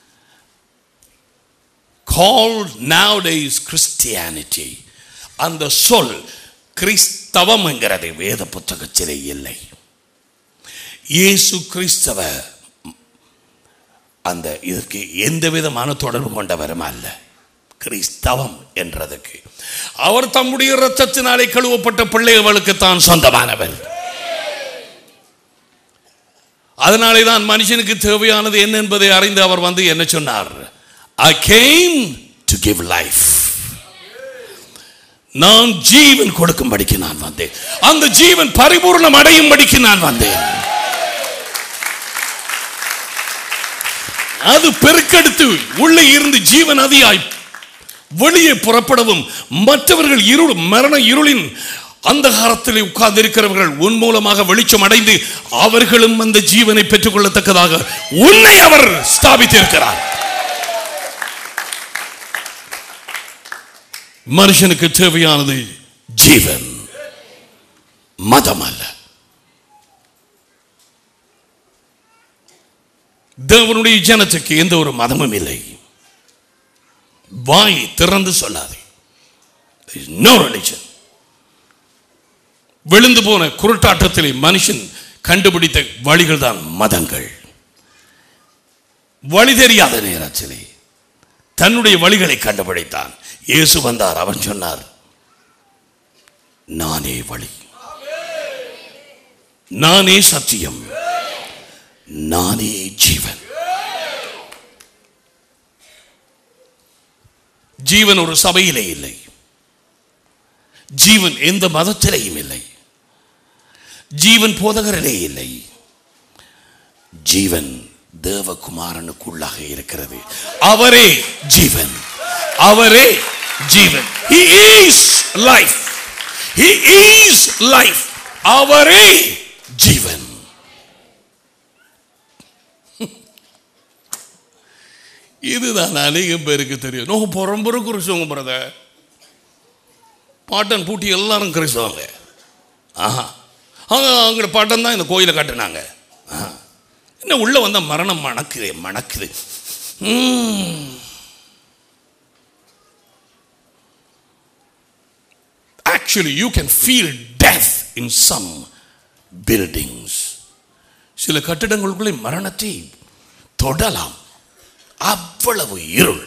called nowadays Christianity. அந்த சொல் கிறிஸ்தவம் என்கிறது வேத புத்தகத்திலே இல்லை இயேசு கிறிஸ்தவ அந்த இதற்கு எந்த விதமான தொடர்பு கொண்டவரும் அல்ல கிறிஸ்தவம் என்றதுக்கு அவர் தம்முடைய இரத்தத்தினாலே கழுவப்பட்ட பிள்ளைகளுக்கு தான் சொந்தமானவர் அதனாலே தான் மனுஷனுக்கு தேவையானது என்ன என்பதை அறிந்து அவர் வந்து என்ன சொன்னார் I came to give life நான் ஜீவன் கொடுக்கும்படிக்கு நான் வந்தேன் அந்த ஜீவன் பரிபூர்ணம் அடையும்படிக்கு நான் வந்தேன் அது பெருக்கெடுத்து உள்ளே இருந்து ஜீவன் அதியாய் வெளியே புறப்படவும் மற்றவர்கள் இருள் மரண இருளின் அந்தகாரத்தில் உட்கார்ந்து இருக்கிறவர்கள் உன் மூலமாக வெளிச்சம் அடைந்து அவர்களும் அந்த ஜீவனை பெற்றுக்கொள்ளத்தக்கதாக உன்னை அவர் ஸ்தாபித்திருக்கிறார் மனுஷனுக்கு தேவையானது ஜீவன் மதம் அல்ல தேவனுடைய ஜனத்துக்கு எந்த ஒரு மதமும் இல்லை வாய் திறந்து சொல்லாதே நோ ரிலிஜன் விழுந்து போன குருட்டாட்டத்திலே மனுஷன் கண்டுபிடித்த வழிகள் தான் மதங்கள் வழி தெரியாத நேரத்திலே தன்னுடைய வழிகளை கண்டுபிடித்தான் இயேசு வந்தார் அவன் சொன்னார் நானே வழி நானே சத்தியம் நானே ஜீவன் ஜீவன் ஒரு சபையிலே இல்லை ஜீவன் எந்த மதத்திலேயும் இல்லை ஜீவன் போதகரிலே இல்லை ஜீவன் தேவகுமாரனுக்குள்ளாக இருக்கிறது அவரே ஜீவன் அவரே ஜீவன் he is life he is life அவரே ஜீவன் இதுதான் அநேகம் பேருக்கு தெரியும் நோ புறம்புற கிறிஸ்தவங்க பிரதர் பாட்டன் பூட்டி எல்லாரும் கிறிஸ்தவங்க ஆஹா அவங்க அவங்களோட பாட்டன் தான் இந்த கோயிலை கட்டினாங்க ஆஹா. என்ன உள்ள வந்த மரணம் மணக்குது மணக்குது ம். Actually, you can feel death in some buildings. சில கட்டிடங்களுக்குள்ளே மரணத்தை தொடலாம் அவ்வளவு இருள்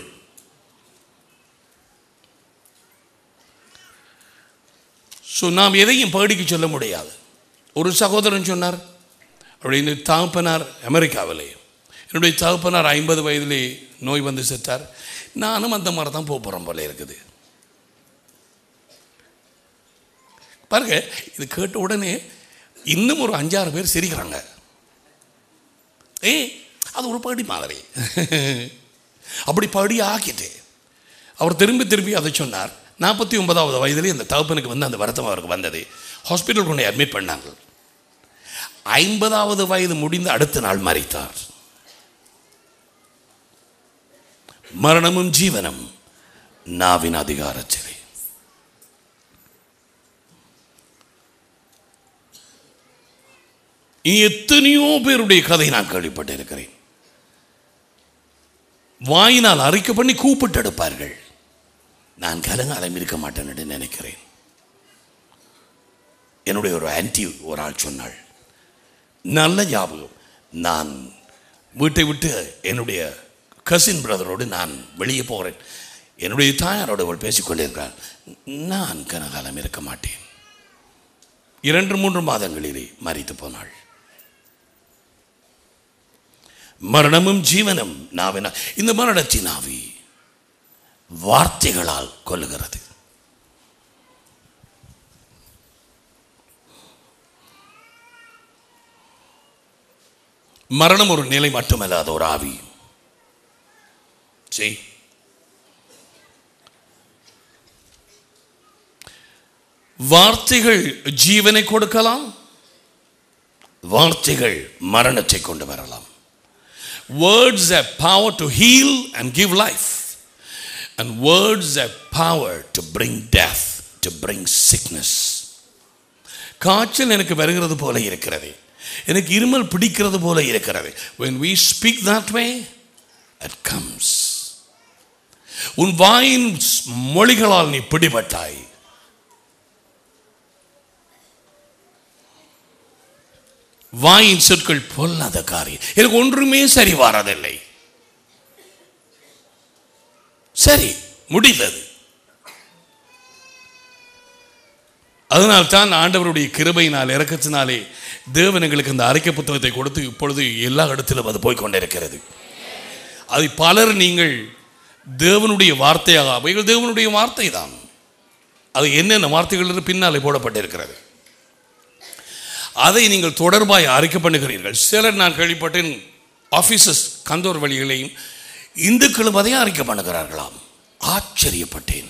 ஸோ நாம் எதையும் பகடிக்கு சொல்ல முடியாது ஒரு சகோதரன் சொன்னார் அப்படின்னு தகப்பனார் அமெரிக்காவிலே என்னுடைய தகப்பனார் ஐம்பது வயதிலே நோய் வந்து செத்தார் நானும் அந்த மாதிரி தான் போக போகிறோம் போல இருக்குது பாருங்க இது கேட்ட உடனே இன்னும் ஒரு அஞ்சாறு பேர் சிரிக்கிறாங்க ஏய் அது ஒரு படி மாதிரி அப்படி படி ஆக்கிட்டு அவர் திரும்பி திரும்பி அதை சொன்னார் நாற்பத்தி ஒன்பதாவது வயதிலே இந்த தகப்பனுக்கு வந்து அந்த வருத்தம் அவருக்கு வந்தது ஹாஸ்பிட்டல் கொண்டு அட்மிட் பண்ணாங்க ஐம்பதாவது வயது முடிந்து அடுத்த நாள் மறித்தார் மரணமும் ஜீவனும் நாவின் அதிகார சிறை இனி எத்தனையோ பேருடைய கதை நான் கேள்விப்பட்டிருக்கிறேன் வாயினால் அறிக்கை பண்ணி கூப்பிட்டு எடுப்பார்கள் நான் கலங்காலம் இருக்க மாட்டேன் என்று நினைக்கிறேன் என்னுடைய ஒரு ஆன்டி ஒரு ஆள் சொன்னாள் நல்ல ஞாபகம் நான் வீட்டை விட்டு என்னுடைய கசின் பிரதரோடு நான் வெளியே போகிறேன் என்னுடைய தாயாரோடு அவள் பேசிக்கொண்டிருக்கிறாள் நான் கனகாலம் இருக்க மாட்டேன் இரண்டு மூன்று மாதங்களிலே மறித்து போனாள் மரணமும் ஜீவனும் நாவினா இந்த மரணத்தின் ஆவி வார்த்தைகளால் கொல்லுகிறது மரணம் ஒரு நிலை மட்டுமல்ல அது ஒரு ஆவி சரி வார்த்தைகள் ஜீவனை கொடுக்கலாம் வார்த்தைகள் மரணத்தை கொண்டு வரலாம் words have power to heal and give life and words have power to bring death to bring sickness காய்ச்சல் எனக்கு வருகிறது போல இருக்கிறது எனக்கு இருமல் பிடிக்கிறது போல இருக்கிறது when we speak that way it comes உன் வாயின் மொழிகளால் நீ பிடிபட்டாய் வாயின் சொற்கள் பொல்லாத காரியம் எனக்கு ஒன்றுமே சரி வாரதில்லை சரி முடிந்தது அதனால் தான் ஆண்டவருடைய கிருபையினால் இறக்கத்தினாலே தேவன் எங்களுக்கு அந்த அறிக்கை புத்தகத்தை கொடுத்து இப்பொழுது எல்லா இடத்திலும் அது போய் கொண்டிருக்கிறது அதை பலர் நீங்கள் தேவனுடைய வார்த்தையாக அவைகள் தேவனுடைய வார்த்தை தான் அது என்னென்ன வார்த்தைகள் பின்னாலே போடப்பட்டிருக்கிறது அதை நீங்கள் தொடர்பாய் அறிக்கை பண்ணுகிறீர்கள் சிலர் நான் கேள்விப்பட்டேன் ஆஃபீஸஸ் கந்தோர் வழிகளையும் இந்துக்களும் அதையும் அறிக்கை பண்ணுகிறார்களாம் ஆச்சரியப்பட்டேன்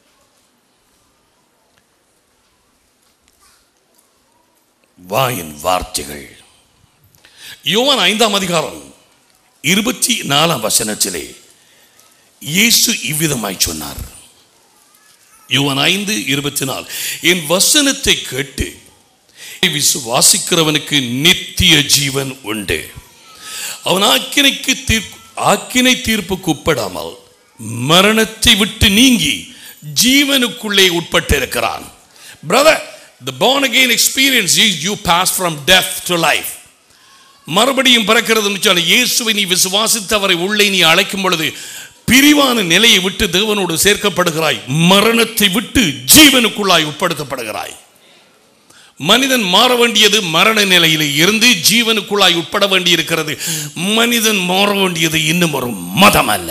வாயின் வார்த்தைகள் யோவான் ஐந்தாம் அதிகாரம் இருபத்தி நாலாம் வசனத்திலே இயேசு இவ்விதமாய் சொன்னார் யோவான் ஐந்து இருபத்தி நாலு என் வசனத்தை கேட்டு விசுவாசிக்கிறவனுக்கு நித்திய ஜீவன் உண்டு அவன் ஆக்கினைக்கு தீர்ப்பு ஆக்கினை தீர்ப்புக்கு உட்படாமல் மரணத்தை விட்டு நீங்கி ஜீவனுக்குள்ளே உட்பட்டிருக்கிறான் brother the born again experience is you pass from death to life மறுபடியும் பிறக்கிறது சொன்ன இயேசுவை நீ விசுவாசித்து அவரை உள்ளே நீ அழைக்கும் பொழுது பிரிவான நிலையை விட்டு தேவனோடு சேர்க்கப்படுகிறாய் மரணத்தை விட்டு ஜீவனுக்குள்ளாய் உட்படுத்தப்படுகிறாய் மனிதன் மாற வேண்டியது மரண நிலையில இருந்து ஜீவனுக்குள்ளாய் உட்பட வேண்டி இருக்கிறது மனிதன் மாற வேண்டியது இன்னும் ஒரு மதம் அல்ல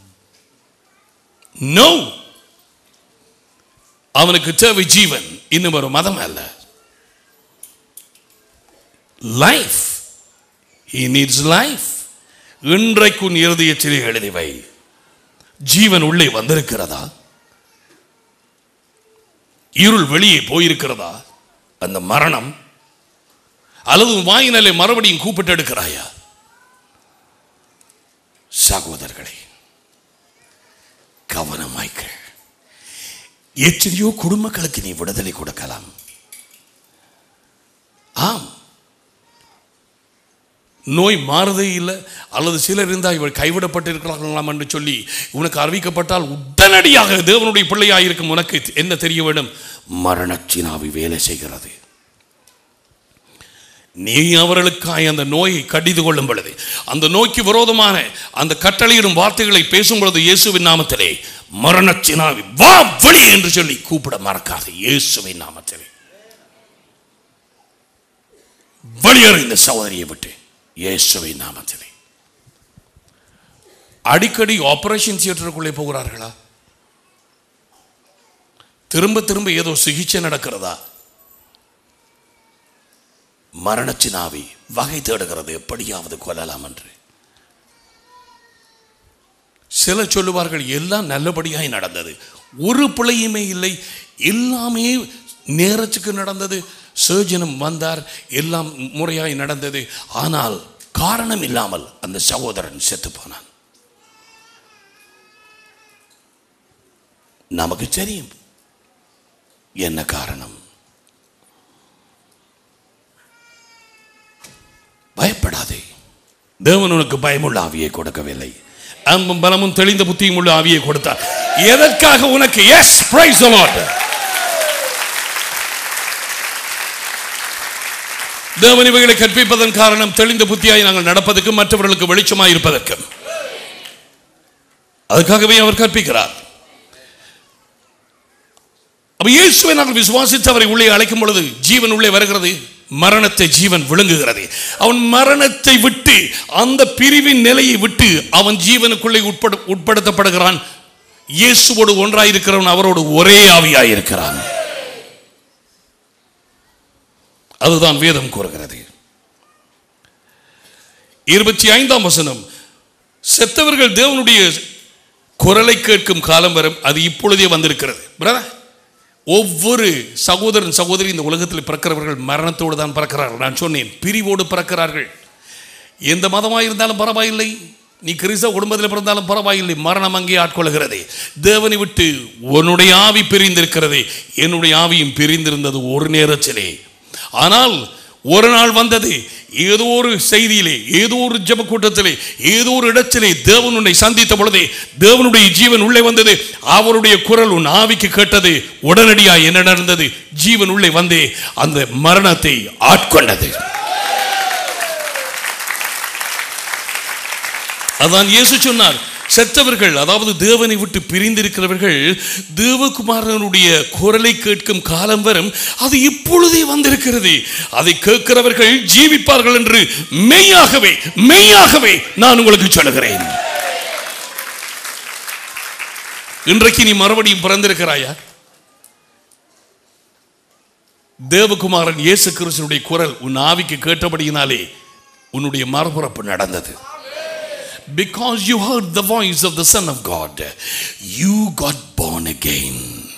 நோ அவனுக்கு தேவை ஜீவன் இன்னும் ஒரு மதம் அல்ல லைஃப் he needs லைஃப் இன்றைக்கு உன் இருதயத்திலே எழுதி வை ஜீவன் உள்ளே வந்திருக்கிறதா இருள் வெளியே போயிருக்கிறதா அந்த மரணம் அல்லது உன் வாயினாலே மறுபடியும் கூப்பிட்டு எடுக்கிறாயா சகோதரர்களே கவனமாய்க்கள் எத்தனையோ குடும்பங்களுக்கு நீ விடுதலை கொடுக்கலாம் ஆம் நோய் மாறுதே இல்லை அல்லது சிலர் இருந்தால் இவள் கைவிடப்பட்டிருக்கலாம் என்று சொல்லி உனக்கு அறிவிக்கப்பட்டால் உடனடியாக தேவனுடைய பிள்ளையாக இருக்கும் உனக்கு என்ன தெரிய வேண்டும் மரணச்சினாவி வேலை செய்கிறது நீ அவர்களுக்காய் அந்த நோயை கடிது கொள்ளும் பொழுது அந்த நோய்க்கு விரோதமான அந்த கட்டளையிடும் வார்த்தைகளை பேசும் பொழுது இயேசுவின் நாமத்திலே மரணச்சினாவி வா வெளி என்று சொல்லி கூப்பிட மறக்காது இயேசுவின் நாமத்திலே வெளியேறு இந்த சகோதரியை விட்டு இயேசுவின் நாமத்திலே அடிக்கடி ஆபரேஷன் தியேட்டருக்குள்ளே போகிறார்களா திரும்ப திரும்ப ஏதோ சிகிச்சை நடக்கிறதா மரணச்சினாவி வகை தேடுகிறது எப்படியாவது கொல்லலாம் என்று சிலர் சொல்லுவார்கள் எல்லாம் நல்லபடியாய் நடந்தது ஒரு பிழையுமே இல்லை எல்லாமே நேரத்துக்கு நடந்தது சர்ஜனும் வந்தார் எல்லாம் முறையாய் நடந்தது ஆனால் காரணம் இல்லாமல் அந்த சகோதரன் செத்து போனான் நமக்கு தெரியும் என்ன காரணம் பயப்படாதே தேவன் உனக்கு பயமுள்ள ஆவியை கொடுக்கவில்லை அன்பும் பலமும் தெளிந்த புத்தியும் உள்ள ஆவியை கொடுத்தார் எதற்காக உனக்கு எஸ் பிரைஸ் லார்ட் தேவன் இவைகளை கற்பிப்பதன் காரணம் தெளிந்த புத்தியாய் நாங்கள் நடப்பதற்கு மற்றவர்களுக்கு வெளிச்சமாய் இருப்பதற்கு அதுக்காகவே அவர் கற்பிக்கிறார் அப்ப இயேசுவை நாங்கள் விசுவாசித்து அவரை உள்ளே அழைக்கும் பொழுது ஜீவன் உள்ளே வருகிறது மரணத்தை ஜீவன் விழுங்குகிறது அவன் மரணத்தை விட்டு அந்த பிரிவின் நிலையை விட்டு அவன் ஜீவனுக்குள்ளே உட்பட உட்படுத்தப்படுகிறான் இயேசுவோடு ஒன்றாயிருக்கிறவன் அவரோடு ஒரே ஆவியாயிருக்கிறான் அதுதான் வேதம் கூறுகிறது இருபத்தி ஐந்தாம் வசனம் செத்தவர்கள் தேவனுடைய குரலை கேட்கும் காலம் வரும் அது இப்பொழுதே வந்திருக்கிறது பிரதர் ஒவ்வொரு சகோதரன் சகோதரி இந்த உலகத்தில் பிறக்கிறவர்கள் மரணத்தோடு தான் பிறக்கிறார்கள் நான் சொன்னேன் பிரிவோடு பிறக்கிறார்கள் எந்த மதமாக இருந்தாலும் பரவாயில்லை நீ கிறிஸ்தவ குடும்பத்தில் பிறந்தாலும் பரவாயில்லை மரணம் அங்கே ஆட்கொள்கிறது தேவனை விட்டு உன்னுடைய ஆவி பிரிந்திருக்கிறது என்னுடைய ஆவியும் பிரிந்திருந்தது ஒரு நேரத்திலே ஆனால் ஒரு நாள் வந்தது ஏதோ ஒரு செய்தியிலே ஏதோ ஒரு ஜெப கூட்டத்திலே ஏதோ ஒரு இடத்திலே தேவன் உன்னை சந்தித்த பொழுதே தேவனுடைய ஜீவன் உள்ளே வந்தது அவருடைய குரல் உன் ஆவிக்கு கேட்டது உடனடியாக என்ன நடந்தது ஜீவன் உள்ளே வந்தே அந்த மரணத்தை ஆட்கொண்டது அதான் இயேசு சொன்னார் செத்தவர்கள் அதாவது தேவனை விட்டு பிரிந்திருக்கிறவர்கள் தேவகுமாரனுடைய குரலை கேட்கும் காலம் வரும் அது இப்பொழுதே வந்திருக்கிறது அதை கேட்கிறவர்கள் ஜீவிப்பார்கள் என்று மெய்யாகவே மெய்யாகவே நான் உங்களுக்கு சொல்லுகிறேன் இன்றைக்கு நீ மறுபடியும் பிறந்திருக்கிறாயா தேவகுமாரன் இயேசு கிறிஸ்துடைய குரல் உன் ஆவிக்கு கேட்டபடியினாலே உன்னுடைய மறுபிறப்பு நடந்தது because you heard the voice of the Son of God, you got born again.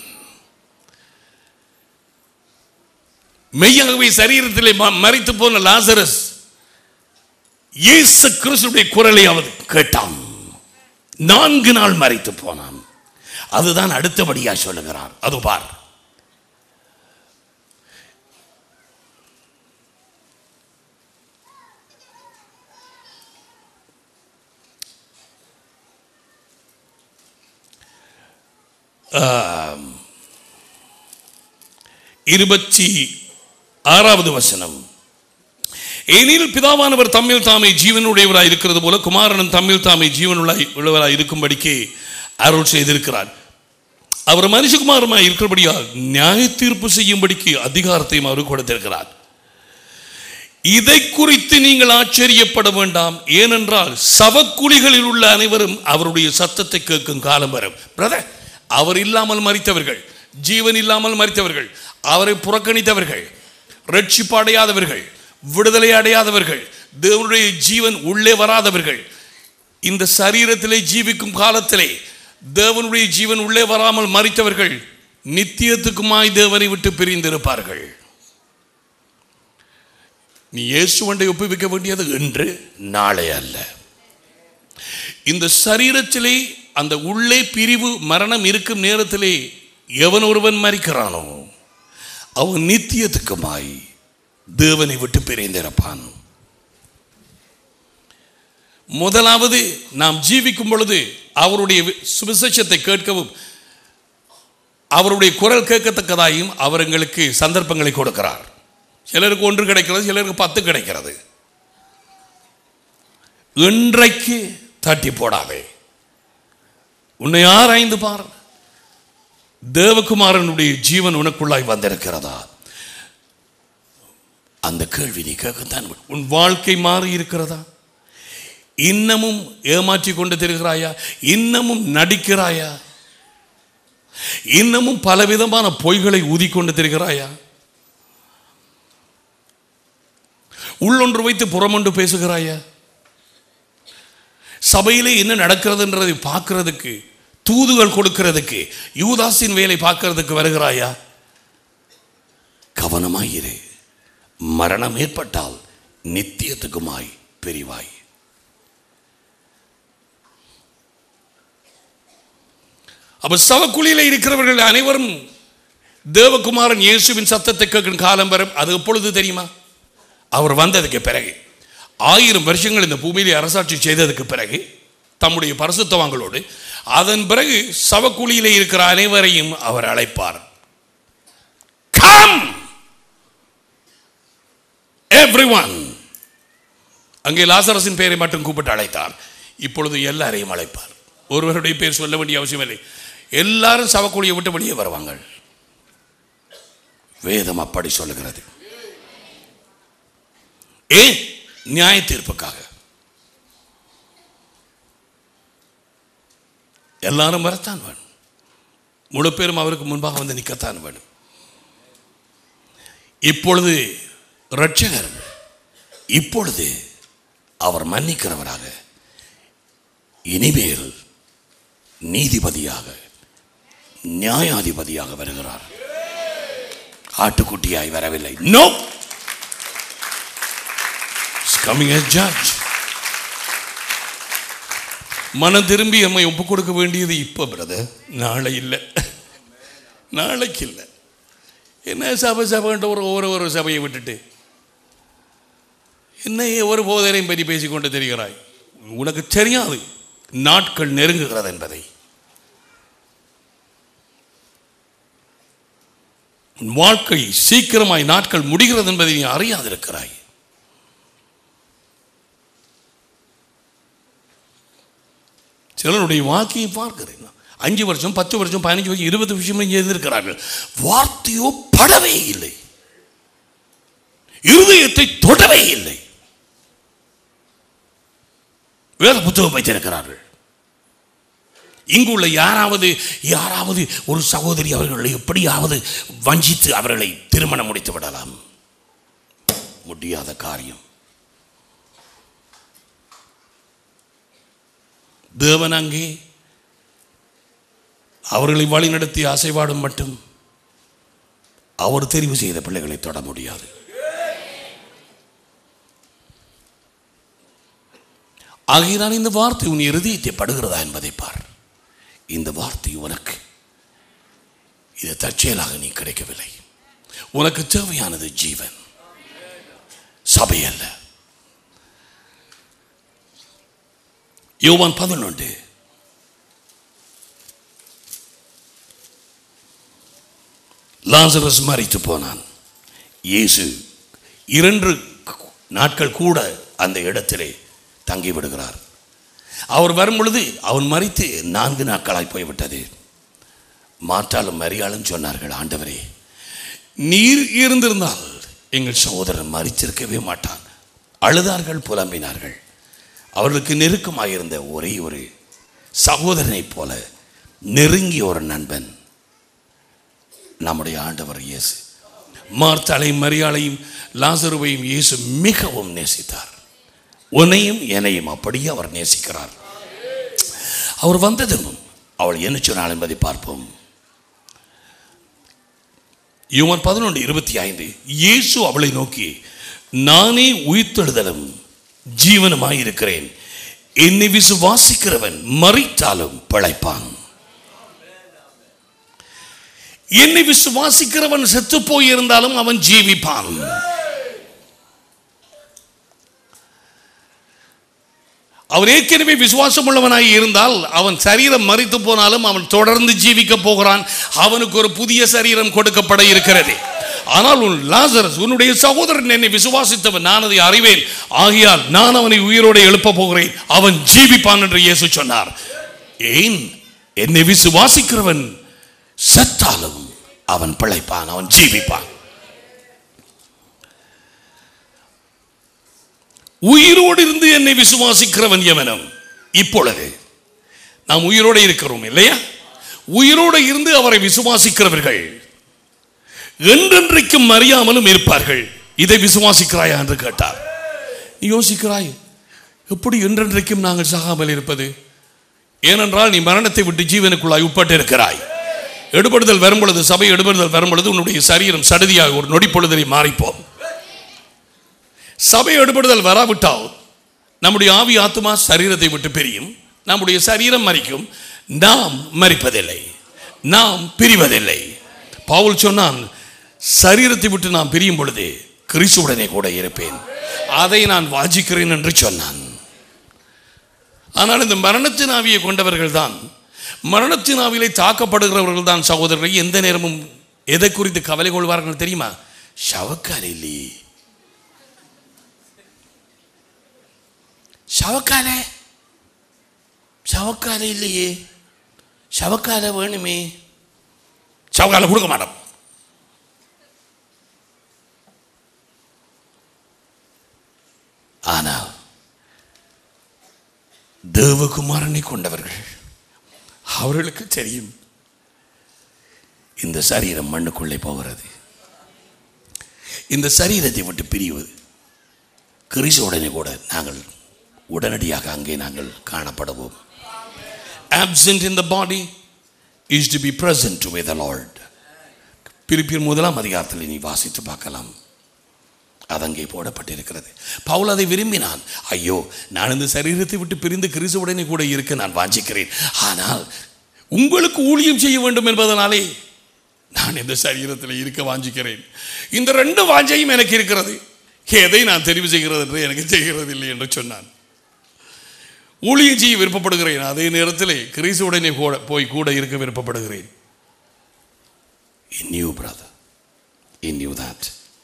மெய்யாகவே சரீரத்திலே ம- மரித்து போன லாசரஸ் இயேசு கிறிஸ்துடைய குரலை அவன் கேட்டான் நான்கு நாள் மரித்து போனான் அதுதான் அடுத்தபடியா சொல்லுகிறார் அது பார் இருபத்தி ஆறாவது வசனம் ஏனில் பிதாவானவர் தம்மில் தாமே ஜீவனுடையவராய் இருக்கிறது போல குமாரனும் தம்மில் தாமே ஜீவனுள்ளாய் உள்ளவராய் இருக்கும்படிக்கு அருள் செய்திருக்கிறார் அவர் மனுஷகுமாரமாய் இருக்கிறபடியால் நியாய தீர்ப்பு செய்யும்படிக்கு அதிகாரத்தையும் அவர் கொடுத்திருக்கிறார் இதை குறித்து நீங்கள் ஆச்சரியப்பட வேண்டாம் ஏனென்றால் சவக்குழிகளில் உள்ள அனைவரும் அவருடைய சத்தத்தை கேட்கும் காலம் வரும் பிரதர் அவர் இல்லாமல் மறித்தவர்கள் ஜீவன் இல்லாமல் மறித்தவர்கள் அவரை புறக்கணித்தவர்கள் ரட்சிப்பு அடையாதவர்கள் விடுதலை அடையாதவர்கள் தேவனுடைய ஜீவன் உள்ளே வராதவர்கள் இந்த சரீரத்திலே ஜீவிக்கும் காலத்திலே தேவனுடைய ஜீவன் உள்ளே வராமல் மறித்தவர்கள் நித்தியத்துக்குமாய் தேவனை விட்டு பிரிந்திருப்பார்கள் நீ இயேசுவண்டை ஒப்புவிக்க வேண்டியது இன்று நாளை அல்ல இந்த சரீரத்திலே அந்த உள்ளே பிரிவு மரணம் இருக்கும் நேரத்திலே எவன் ஒருவன் மறிக்கிறானோ அவன் நித்தியத்துக்குமாய் தேவனை விட்டு பிரிந்திருப்பான் முதலாவது நாம் ஜீவிக்கும் பொழுது அவருடைய வி- சுவிசேஷத்தை கேட்கவும் அவருடைய குரல் கேட்கத்தக்கதாயும் அவர் எங்களுக்கு சந்தர்ப்பங்களை கொடுக்கிறார் சிலருக்கு ஒன்று கிடைக்கிறது சிலருக்கு பத்து கிடைக்கிறது இன்றைக்கு தட்டி போடாதே உன்னை ஆராய்ந்து பார் தேவகுமாரனுடைய ஜீவன் உனக்குள்ளாய் வந்திருக்கிறதா அந்த கேள்வி நீ கேட்கத்தான் வேண்டும். உன் வாழ்க்கை மாறி இருக்கிறதா இன்னமும் ஏமாற்றி கொண்டு திரிகிறாயா இன்னமும் நடிக்கிறாயா இன்னமும் பலவிதமான பொய்களை ஊதிக்கொண்டு திரிகிறாயா உள்ளொன்று வைத்து புறமொன்று பேசுகிறாயா சபையிலே என்ன நடக்கிறதுன்றதை பார்க்கிறதுக்கு தூதுகள் கொடுக்கிறதுக்கு யூதாஸின் வேலை பார்க்கிறதுக்கு வருகிறாயா கவனமாயிரு மரணம் ஏற்பட்டால் நித்தியத்துக்குமாய் பிரிவாய் அப்ப சவக்குழியில இருக்கிறவர்கள் அனைவரும் தேவகுமாரன் இயேசுவின் சத்தத்தை கேட்கும் காலம் வரும் அது எப்பொழுது தெரியுமா அவர் வந்ததுக்கு பிறகு ஆயிரம் வருஷங்கள் இந்த பூமியிலே அரசாட்சி செய்ததுக்கு பிறகு தம்முடைய பரிசுத்தவான்களோடு அதன் பிறகு சவக்குழியிலே இருக்கிற அனைவரையும் அவர் அழைப்பார் கம் எவ்ரிஒன் அங்கே லாசரசின் பெயரை மட்டும் கூப்பிட்டு அழைத்தார் இப்பொழுது எல்லாரையும் அழைப்பார் ஒருவருடைய பேர் சொல்ல வேண்டிய அவசியமில்லை எல்லாரும் சவக்குழியை விட்டு வெளியே வருவாங்க வேதம் அப்படி சொல்லுகிறது ஏன் நியாய தீர்ப்புக்காக எல்லாரும் வரத்தான் வேணும் முழு பேரும் அவருக்கு முன்பாக வந்து நிற்கத்தான் வேணும் இப்பொழுது ரட்சகர் இப்பொழுது அவர் மன்னிக்கிறவராக இனிமேல் நீதிபதியாக நியாயாதிபதியாக வருகிறார் ஆட்டுக்குட்டியாய் வரவில்லை நோ கமிங் as judge மனம் திரும்பி நம்மை ஒப்பு கொடுக்க வேண்டியது இப்போ பிரதர் நாளை இல்லை நாளைக்கு இல்லை என்ன சபை சபைன்ற ஒரு ஒரு ஒரு சபையை விட்டுட்டு என்ன ஒரு போதனையும் பற்றி பேசிக்கொண்டு தெரிகிறாய் உனக்கு தெரியாது நாட்கள் நெருங்குகிறது என்பதை உன் வாழ்க்கை சீக்கிரமாய் நாட்கள் முடிகிறது என்பதை நீ அறியாதிருக்கிறாய் சிலருடைய வாழ்க்கையை பார்க்கிறேன் அஞ்சு வருஷம் பத்து வருஷம் பதினஞ்சு வருஷம் இருபது வருஷம் செய்திருக்கிறார்கள் வார்த்தையோ படவே இல்லை இருதயத்தை தொடவே இல்லை வேத புத்தகம் வைத்திருக்கிறார்கள் இங்குள்ள யாராவது யாராவது ஒரு சகோதரி அவர்களை எப்படியாவது வஞ்சித்து அவர்களை திருமணம் முடித்து விடலாம் முடியாத காரியம் தேவன் அங்கே அவர்களை வழிநடத்தி அசைவாடும் மட்டும் அவர் தெரிவு செய்த பிள்ளைகளை தொட முடியாது ஆகையினால் இந்த வார்த்தை உன் இருதயத்தை படுகிறதா என்பதை பார் இந்த வார்த்தை உனக்கு இது தற்செயலாக நீ கிடைக்கவில்லை உனக்கு தேவையானது ஜீவன் சபை அல்ல யோவான் பதினொன்று லாசரஸ் மறித்து போனான் இயேசு இரண்டு நாட்கள் கூட அந்த இடத்திலே தங்கி விடுகிறார் அவர் வரும் பொழுது அவன் மறித்து நான்கு நாட்களாய் போய்விட்டது மாற்றாலும் மரியாளும் சொன்னார்கள் ஆண்டவரே நீர் இருந்திருந்தால் எங்கள் சகோதரன் மறித்திருக்கவே மாட்டான் அழுதார்கள் புலம்பினார்கள் அவர்களுக்கு நெருக்கமாயிருந்த ஒரே ஒரு சகோதரனைப் போல நெருங்கிய ஒரு நண்பன் நம்முடைய ஆண்டவர் இயேசு மார்த்தாளையும் மரியாளையும் லாசருவையும் இயேசு மிகவும் நேசித்தார் உன்னையும் என்னையும் அப்படியே அவர் நேசிக்கிறார் அவர் வந்ததும் அவள் என்ன சொன்னாள் என்பதை பார்ப்போம் யுவன் பதினொன்று இருபத்தி ஐந்து இயேசு அவளை நோக்கி நானே உயிர்த்தெழுதலும் ஜீவனுமாய் இருக்கிறேன் என்னை விசுவாசிக்கிறவன் மறித்தாலும் பிழைப்பான் என்னை விசுவாசிக்கிறவன் செத்து போயிருந்தாலும் அவன் ஜீவிப்பான் அவன் ஏற்கனவே விசுவாசம் உள்ளவனாய் இருந்தால் அவன் சரீரம் மறித்து போனாலும் அவன் தொடர்ந்து ஜீவிக்க போகிறான் அவனுக்கு ஒரு புதிய சரீரம் கொடுக்கப்பட இருக்கிறது ஆனால் உன் லாசரஸ் உன்னுடைய சகோதரன் என்னை விசுவாசித்தவன் நான் அதை அறிவேன் ஆகையால் நான் அவனை உயிரோடு எழுப்ப போகிறேன் அவன் ஜீவிப்பான் என்று இயேசு சொன்னார் ஏன் என்னை விசுவாசிக்கிறவன் செத்தாலும் அவன் பிழைப்பான் அவன் ஜீவிப்பான் உயிரோடு இருந்து என்னை விசுவாசிக்கிறவன் எவனும் இப்பொழுது நாம் உயிரோடு இருக்கிறோம் இல்லையா உயிரோடு இருந்து அவரை விசுவாசிக்கிறவர்கள் என்றென்றைக்கும் அறியாமலும் இருப்பார்கள் இதை விசுவாசிக்கிறாயா என்று கேட்டார் நீ யோசிக்கிறாய் எப்படி என்றென்றைக்கும் நாங்கள் சாகாமல் இருப்பது ஏனென்றால் நீ மரணத்தை விட்டு ஜீவனுக்குள்ளாய் உட்பட்டு இருக்கிறாய் எடுபடுதல் வரும்பொழுது சபை எடுபடுதல் வரும்பொழுது உன்னுடைய சரீரம் சடுதியாக ஒரு நொடி பொழுதில் மாறிப்போம் சபை எடுபடுதல் வராவிட்டால் நம்முடைய ஆவி ஆத்மா சரீரத்தை விட்டு பிரியும் நம்முடைய சரீரம் மறிக்கும் நாம் மறிப்பதில்லை நாம் பிரிவதில்லை பவுல் சொன்னான் சரீரத்தை விட்டு நான் பிரியும் பொழுது கிறிஸ்துவுடனே கூட இருப்பேன் அதை நான் வாஞ்சிக்கிறேன் என்று சொன்னான் ஆனால் இந்த மரணத்தின் ஆவியை கொண்டவர்கள் தான் மரணத்தின் ஆவியிலே தாக்கப்படுகிறவர்கள் தான் சகோதரர்களை எந்த நேரமும் எதை குறித்து கவலை கொள்வார்கள் தெரியுமா ஷவக்காலிலி ஷவக்கால ஷவக்கால இல்லையே ஷவக்கால வேணுமே ஷவக்கால கொடுக்க மாட்டோம் ஆனால் தேவகுமாரனை கொண்டவர்கள் அவர்களுக்கு தெரியும் இந்த சரீரம் மண்ணுக்குள்ளே போகிறது இந்த சரீரத்தை விட்டு பிரிவது கிறிஸ்துவுடனே கூட நாங்கள் உடனடியாக அங்கே நாங்கள் காணப்படுவோம் absent in the body is to be present with the Lord பிரிப்பியர் முதலாம் அதிகாரத்தில் நீ வாசித்து பார்க்கலாம் அது அங்கே போடப்பட்டிருக்கிறது பவுல் அதை விரும்பினான் ஐயோ நான் இந்த சரீரத்தை விட்டு பிரிந்து கிறிஸ்துவுடனே கூட இருக்க நான் வாஞ்சிக்கிறேன் ஆனால் உங்களுக்கு ஊழியம் செய்ய வேண்டும் என்பதனாலே நான் இந்த சரீரத்தில் இருக்க வாஞ்சிக்கிறேன் இந்த ரெண்டு வாஞ்சையும் எனக்கு இருக்கிறது எதை நான் தெரிவு செய்கிறது என்று எனக்கு தெரிகிறது இல்லை என்று சொன்னான் ஊழியம் செய்ய விருப்பப்படுகிறேன் அதே நேரத்தில் கிறிஸ்துவுடனே கூட போய் கூட இருக்க விருப்பப்படுகிறேன் in you brother in you that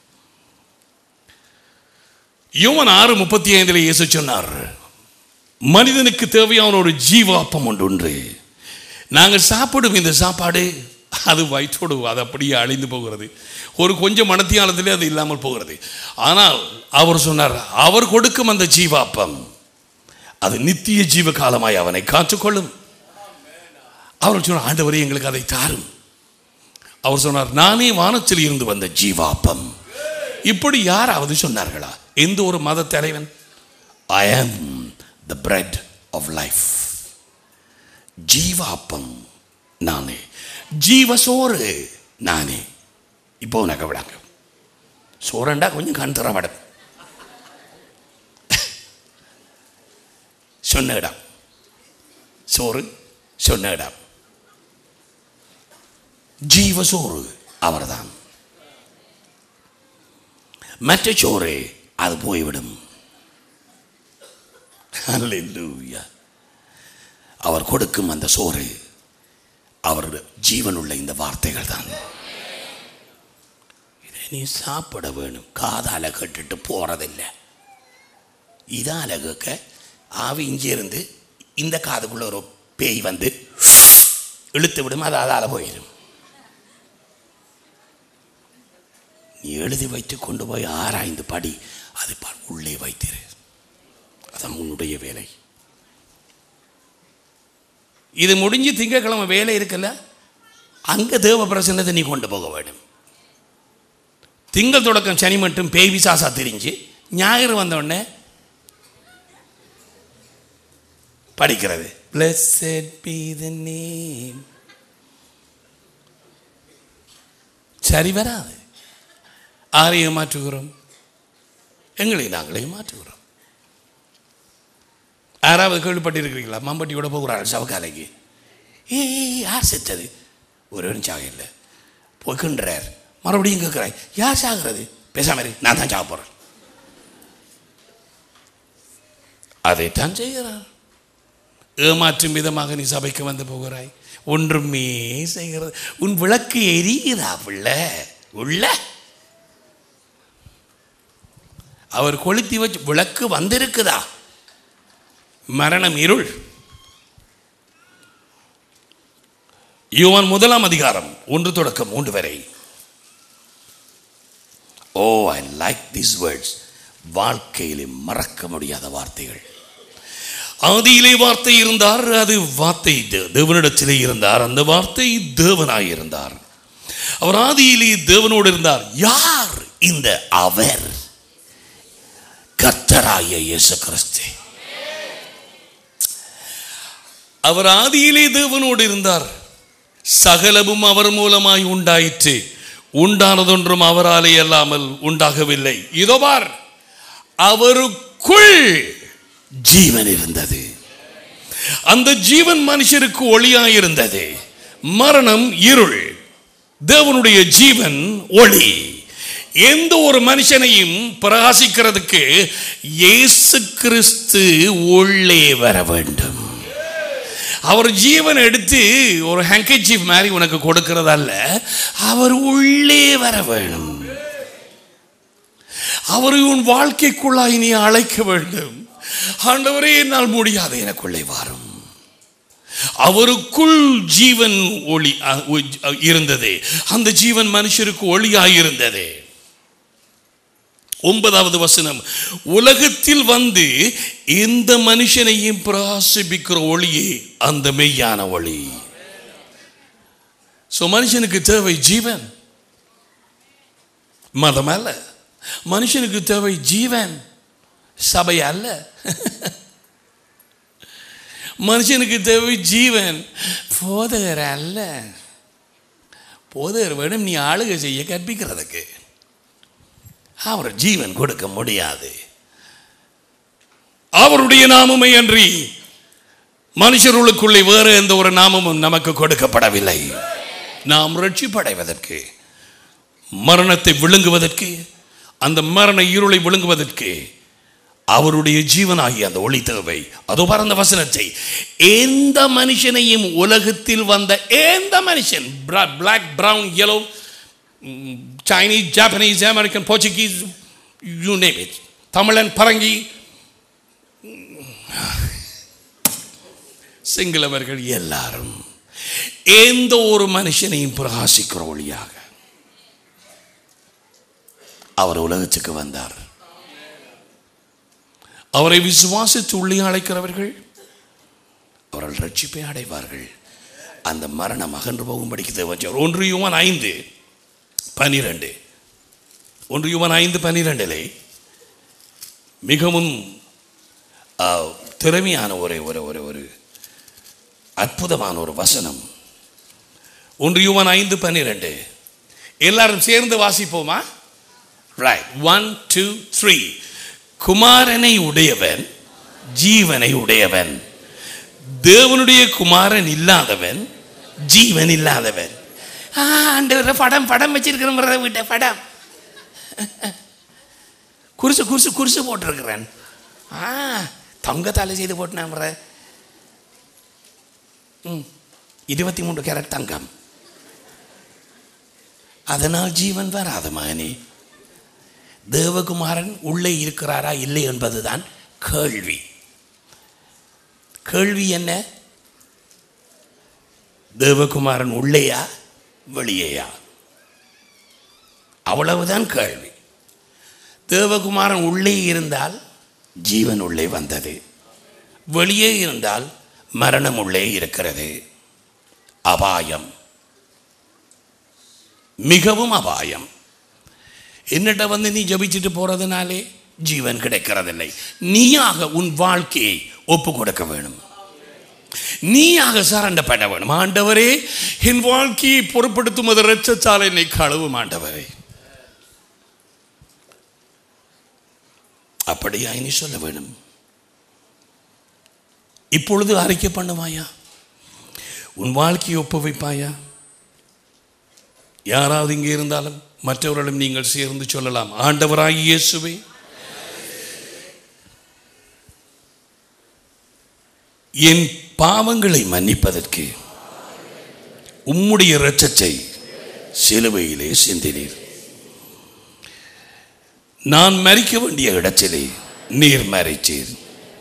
யோவன் ஆறு முப்பத்தி ஐந்தில் இயேசு சொன்னார் மனிதனுக்கு தேவையான ஒரு ஜீவாப்பம் ஒன்று உண்டு நாங்கள் சாப்பிடும் இந்த சாப்பாடு அது வயிற்றோடு அது அப்படியே அழிந்து போகிறது ஒரு கொஞ்சம் மனத்தியாலத்திலே அது இல்லாமல் போகிறது ஆனால் அவர் சொன்னார் அவர் கொடுக்கும் அந்த ஜீவாப்பம் அது நித்திய ஜீவ காலமாய் அவனை காத்துக்கொள்ளும் அவர் சொன்னார் ஆண்டவரே எங்களுக்கு அதை தாரும் அவர் சொன்னார் நானே வானத்தில் இருந்து வந்த ஜீவாப்பம் இப்படி யாராவது சொன்னார்களா எந்த ஒரு மத தலைவன் I am the bread of life ஜீவாப்பம் நானே ஜீவசோறு நானே இப்போ உனக்கு விடாங்க சோறண்டா கொஞ்சம் கண் தர மேடம் சொன்ன இடம் சோறு சொன்ன இடம் ஜீவசோறு அவர்தான் மற்ற சோறு அது போய்விடும் Hallelujah. அவர் கொடுக்கும் அந்த சோறு அவர் ஜீவனுள்ள இந்த வார்த்தைகள் தான் இதை நீ சாப்பிட வேணும் காதால கேட்டுட்டு போறதில்லை இதால கேட்க ஆவி இங்கே இருந்து இந்த காதுக்குள்ள ஒரு பேய் வந்து இழுத்து விடும் அது அதால போயிடும் நீ எழுதி வைத்து கொண்டு போய் ஆராய்ந்து படி அதை பார் உள்ளே வைத்திரு அதான் உன்னுடைய வேலை இது முடிஞ்சு திங்கக்கிழமை வேலை இருக்குல்ல அங்க தேவ பிரசன்னத்தை நீ கொண்டு போக வேண்டும் திங்கள் தொடக்கம் சனி மட்டும் பேய் விசாசா தெரிஞ்சு ஞாயிறு வந்த உடனே படிக்கிறது Blessed be the name சரி வராது ஆரையை மாற்றுகிறோம் எங்களை நாங்களே மாற்றுகிறோம் யாராவது கேள்விப்பட்டிருக்கிறீங்களா மம்பட்டியோட போகிறாள் சவக்காலைக்கு ஏய் யார் செத்தது ஒருவரும் சாக இல்லை போய்கின்றார் மறுபடியும் கேட்குறாய் யார் சாகிறது பேசாம இரு, நான் தான் சாக போகிறேன் அதைத்தான் செய்கிறார் ஏமாற்றும் விதமாக நீ சபைக்கு வந்து போகிறாய் ஒன்றுமே செய்கிறது உன் விளக்கு எரியுதா பிள்ளை உள்ள அவர் கொளுத்தி வச்சு விளக்கு வந்திருக்குதா மரணம் இருள் யுவான் முதலாம் அதிகாரம் ஒன்று தொடக்கம் மூன்று வரை oh I like this words வாழ்க்கையிலே மறக்க முடியாத வார்த்தைகள் ஆதியிலே வார்த்தை இருந்தார் அது வார்த்தை தே- தேவனிடத்திலே இருந்தார் அந்த வார்த்தை தேவனாய் இருந்தார் அவர் ஆதியிலே தேவனோடு இருந்தார் யார் இந்த அவர் கர்த்தராய இயேசு கிறிஸ்து அவர் ஆதியிலே தேவனோடு இருந்தார் சகலமும் அவர் மூலமாய் உண்டாயிற்று உண்டானதொன்றும் அவராலே அல்லாமல் உண்டாகவில்லை இதோ பார் அவருக்குள் ஜீவன் இருந்தது அந்த ஜீவன் மனுஷருக்கு ஒளியாய் இருந்தது மரணம் இருள் தேவனுடைய ஜீவன் ஒளி எந்த ஒரு மனுஷனையும் பிரகாசிக்கிறதுக்கு இயேசு கிறிஸ்து உள்ளே வர வேண்டும் அவர் ஜீவன் எடுத்து ஒரு ஹேங்கச்சீஃப் மாதிரி உனக்கு கொடுக்கிறதல்ல அவர் உள்ளே வர வேணும் அவரை உன் வாழ்க்கைக்குள்ளாய் நீ அழைக்க வேண்டும் ஆண்டவரே என்னால் முடியாது எனக்குள்ளே வாரும் அவருக்குள் ஜீவன் ஒளி அ- உ- இருந்தது அந்த ஜீவன் மனுஷருக்கு ஒளியாய் இருந்தது ஒன்பதாவது வசனம் உலகத்தில் வந்து இந்த மனுஷனையும் பிரகாசிப்பிக்கிற ஒளியே அந்த மெய்யான ஒளி சோ மனுஷனுக்கு தேவை ஜீவன் மதம் அல்ல மனுஷனுக்கு தேவை ஜீவன் சபை அல்ல மனுஷனுக்கு தேவை ஜீவன் போதகர் அல்ல போதகர் வேணும் நீ ஆளுகை செய்ய கற்பிக்கிறதுக்கு அவர் ஜீவன் கொடுக்க முடியாது அவருடைய நாமமே அன்றி மனுஷர்களுக்குள்ளே வேறு எந்த ஒரு நாமமும் நமக்கு கொடுக்கப்படவில்லை நாம் ரட்சிப்படைவதற்கு மரணத்தை விழுங்குவதற்கு அந்த மரண இருளை விழுங்குவதற்கு அவருடைய ஜீவனாகிய அந்த ஒளி தேவை அதோ பரந்த வசனத்தை எந்த மனுஷனையும் உலகத்தில் வந்த எந்த மனுஷன் black brown yellow Chinese Japanese American Portuguese you name it தமிழன் பரங்கி சிங்களவர்கள் எல்லாரும் எந்த ஒரு மனுஷனையும் பிரகாசிக்கிற ஒளியாக அவர் உலகத்துக்கு வந்தார் அவரை விசுவாசித்து உள்ளே அழைக்கிறவர்கள் அவர்கள் ரட்சிப்பை அடைவார்கள் அந்த மரணம் அகன்று போகும்படிக்கு தேவன் ஒன்று யுவன் ஐந்து பனிரெண்டு ஒன்று யுவன் ஐந்து பனிரெண்டிலே மிகவும் ஆ, திறமையான ஒரு ஒரு ஒரு ஒரு அற்புதமான ஒரு வசனம் ஒன்று யுவன் ஐந்து பன்னிரெண்டு எல்லாரும் சேர்ந்து வாசிப்போமா ரைட் ஒன் டூ த்ரீ குமாரனை உடையவன் ஜீவனை உடையவன் தேவனுடைய குமாரன் இல்லாதவன் ஜீவன் இல்லாதவன் ஆ, ஆண்டவரே படம் படம் வச்சிருக்கிறோம் வீட்டை படம் குருசு குருசு குருசு போட்டிருக்கிறேன் ஆ தங்கத்தால் செய்து போட்டினான் ம் இருபத்தி மூன்று கேரட் தங்கம் அதனால் ஜீவன் வராது மகனே தேவகுமாரன் உள்ளே இருக்கிறாரா இல்லை என்பதுதான் கேள்வி கேள்வி என்ன தேவகுமாரன் உள்ளேயா வெளியேயா அவ்வளவுதான் கேள்வி தேவகுமாரன் உள்ளே இருந்தால் ஜீவன் உள்ளே வந்தது வெளியே இருந்தால் மரணம் உள்ளே இருக்கிறது அபாயம் மிகவும் அபாயம் என்னட்ட வந்து நீ ஜபிச்சுட்டு போறதுனாலே ஜீவன் கிடைக்கிறதில்லை நீயாக உன் வாழ்க்கையை ஒப்பு கொடுக்க வேணும் நீயாக சரண்டப்பட வேணும் ஆண்டவரே என் வாழ்க்கையை பொறுப்படுத்தும் ரச்சத்தால் என்னை கழுவும் ஆண்டவரே அப்படியா நீ சொல்ல வேணும் இப்பொழுது அறிக்கை பண்ணுவாயா உன் வாழ்க்கையை ஒப்புவிப்பாயா யாராவது இங்கே இருந்தாலும் மற்றவர்களும் நீங்கள் சேர்ந்து சொல்லலாம் ஆண்டவராகிய இயேசுவே என் பாவங்களை மன்னிப்பதற்கு உம்முடைய இரத்தத்தை சிலுவையிலே சிந்தினீர் நான் மறிக்க வேண்டிய இடத்திலே நீர் மறைத்தீர்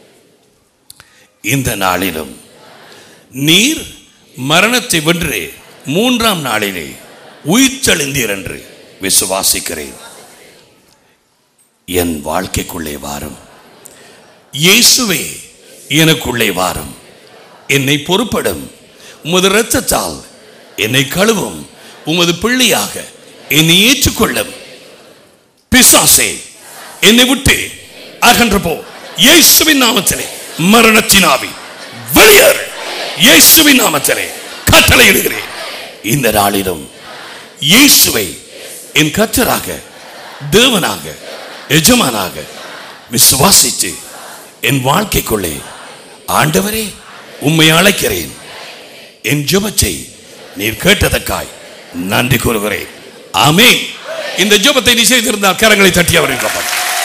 இந்த நாளிலும் நீர் மரணத்தை வென்று மூன்றாம் நாளிலே உயிர்த்தெழுந்தீர் என்று விசுவாசிக்கிறேன் என் வாழ்க்கைக்குள்ளே வாரும் இயேசுவே எனக்குள்ளே வாரும் என்னை பொறுப்படும் உமது இரத்தத்தால் என்னை கழுவும் உமது பிள்ளையாக என்னை ஏற்றுக்கொள்ளும் பிசாசே என்னை விட்டு அகன்று போ இயேசுவின் நாமத்திலே மரணத்தின் ஆவி வெளியேறு இயேசுவின் நாமத்திலே கட்டளையிடுகிறேன் இந்த நாளிலும் இயேசுவை என் கத்தராக தேவனாக எஜமானாக விசுவாசித்து என் வாழ்க்கைக்குள்ளே ஆண்டவரே உம்மை அழைக்கிறேன் என் ஜெபத்தை நீர் கேட்டதற்காய் நன்றி கூறுகிறேன் ஆமென் இந்த ஜெபத்தை நீ செய்திருந்தால் கரங்களை தட்டி அவரின் கப்பல்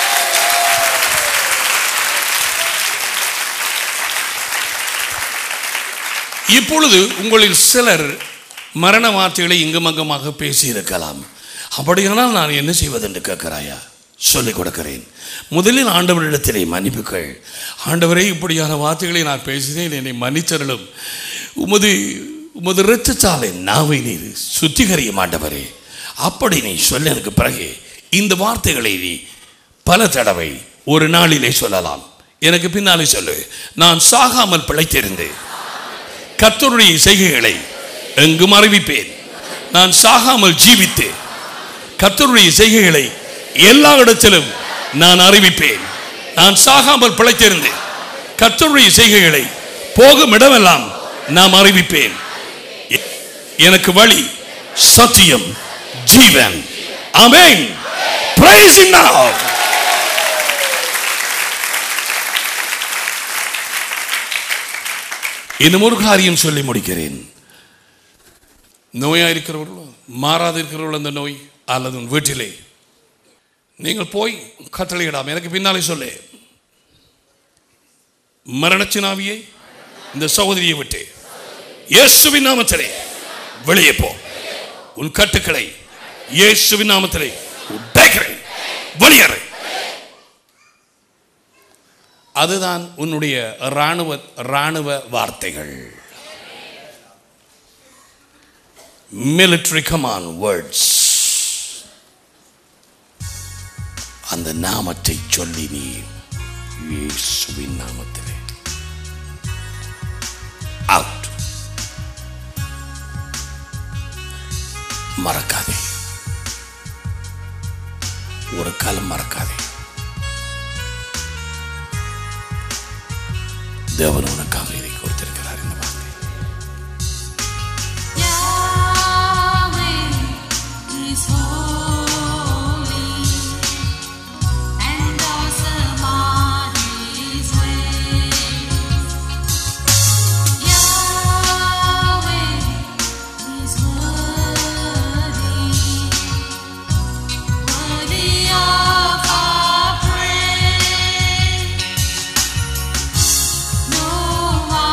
இப்பொழுது உங்களில் சிலர் மரண வார்த்தைகளை இங்கும் அங்குமாக பேசியிருக்கலாம் அப்படியானால் நான் என்ன செய்வதென்று கேட்கிறாயா சொல்லிக் கொடுக்கிறேன் முதலில் ஆண்டவரிடத்திலே மன்னிப்புகள் ஆண்டவரே இப்படியான வார்த்தைகளை நான் பேசினேன் என்னை மன்னிச்சரலும் உமது உமது இரத்தத்தாலே நாவை நீர் சுத்திகரியும் ஆண்டவரே அப்படி நீ சொன்னதுக்கு பிறகு இந்த வார்த்தைகளை நீ பல தடவை ஒரு நாளிலே சொல்லலாம் எனக்கு பின்னாலே சொல்லு நான் சாகாமல் பிழைத்திருந்தேன் கர்த்தருடைய செய்கைகளை எங்கும் அறிவிப்பேன் நான் சாகாமல் ஜீவித்து கர்த்தருடைய செய்கைகளை எல்லா இடத்திலும் நான் அறிவிப்பேன் நான் சாகாமல் பிழைத்திருந்தேன் கர்த்தருடைய செய்கைகளை போகும் இடமெல்லாம் நாம் அறிவிப்பேன் எ- எனக்கு வழி சத்தியம் ஜீவன் ஆமென் praise him now இன்னும் ஒரு காரியம் சொல்லி முடிக்கிறேன் நோயா இருக்கிறவர்களோ மாறாது இருக்கிறவர்கள் அந்த நோய் அல்லது உன் வீட்டிலே நீங்கள் போய் கட்டளையிடாம எனக்கு பின்னாலே சொல்லு மரணச்சினாவியை இந்த சகோதரியை விட்டு இயேசுவின் நாமத்திலே வெளியே போ உன் கட்டுக்களை இயேசுவின் நாமத்திலே உடைக்கிறேன் வெளியேறு அதுதான் உன்னுடைய ராணுவ ராணுவ வார்த்தைகள் military command words அந்த நாமத்தை சொல்லி நீ இயேசுவின் நாமத்திலே அவுட் மறக்காதே ஒரு காலம் மறக்காதே தேவன் உனக்காக இதை கொடுத்திருக்கிறார் இந்த வார்த்தை Yahweh is holy, and awesome are His ways. Yahweh is worthy, worthy of our praise. No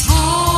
holy.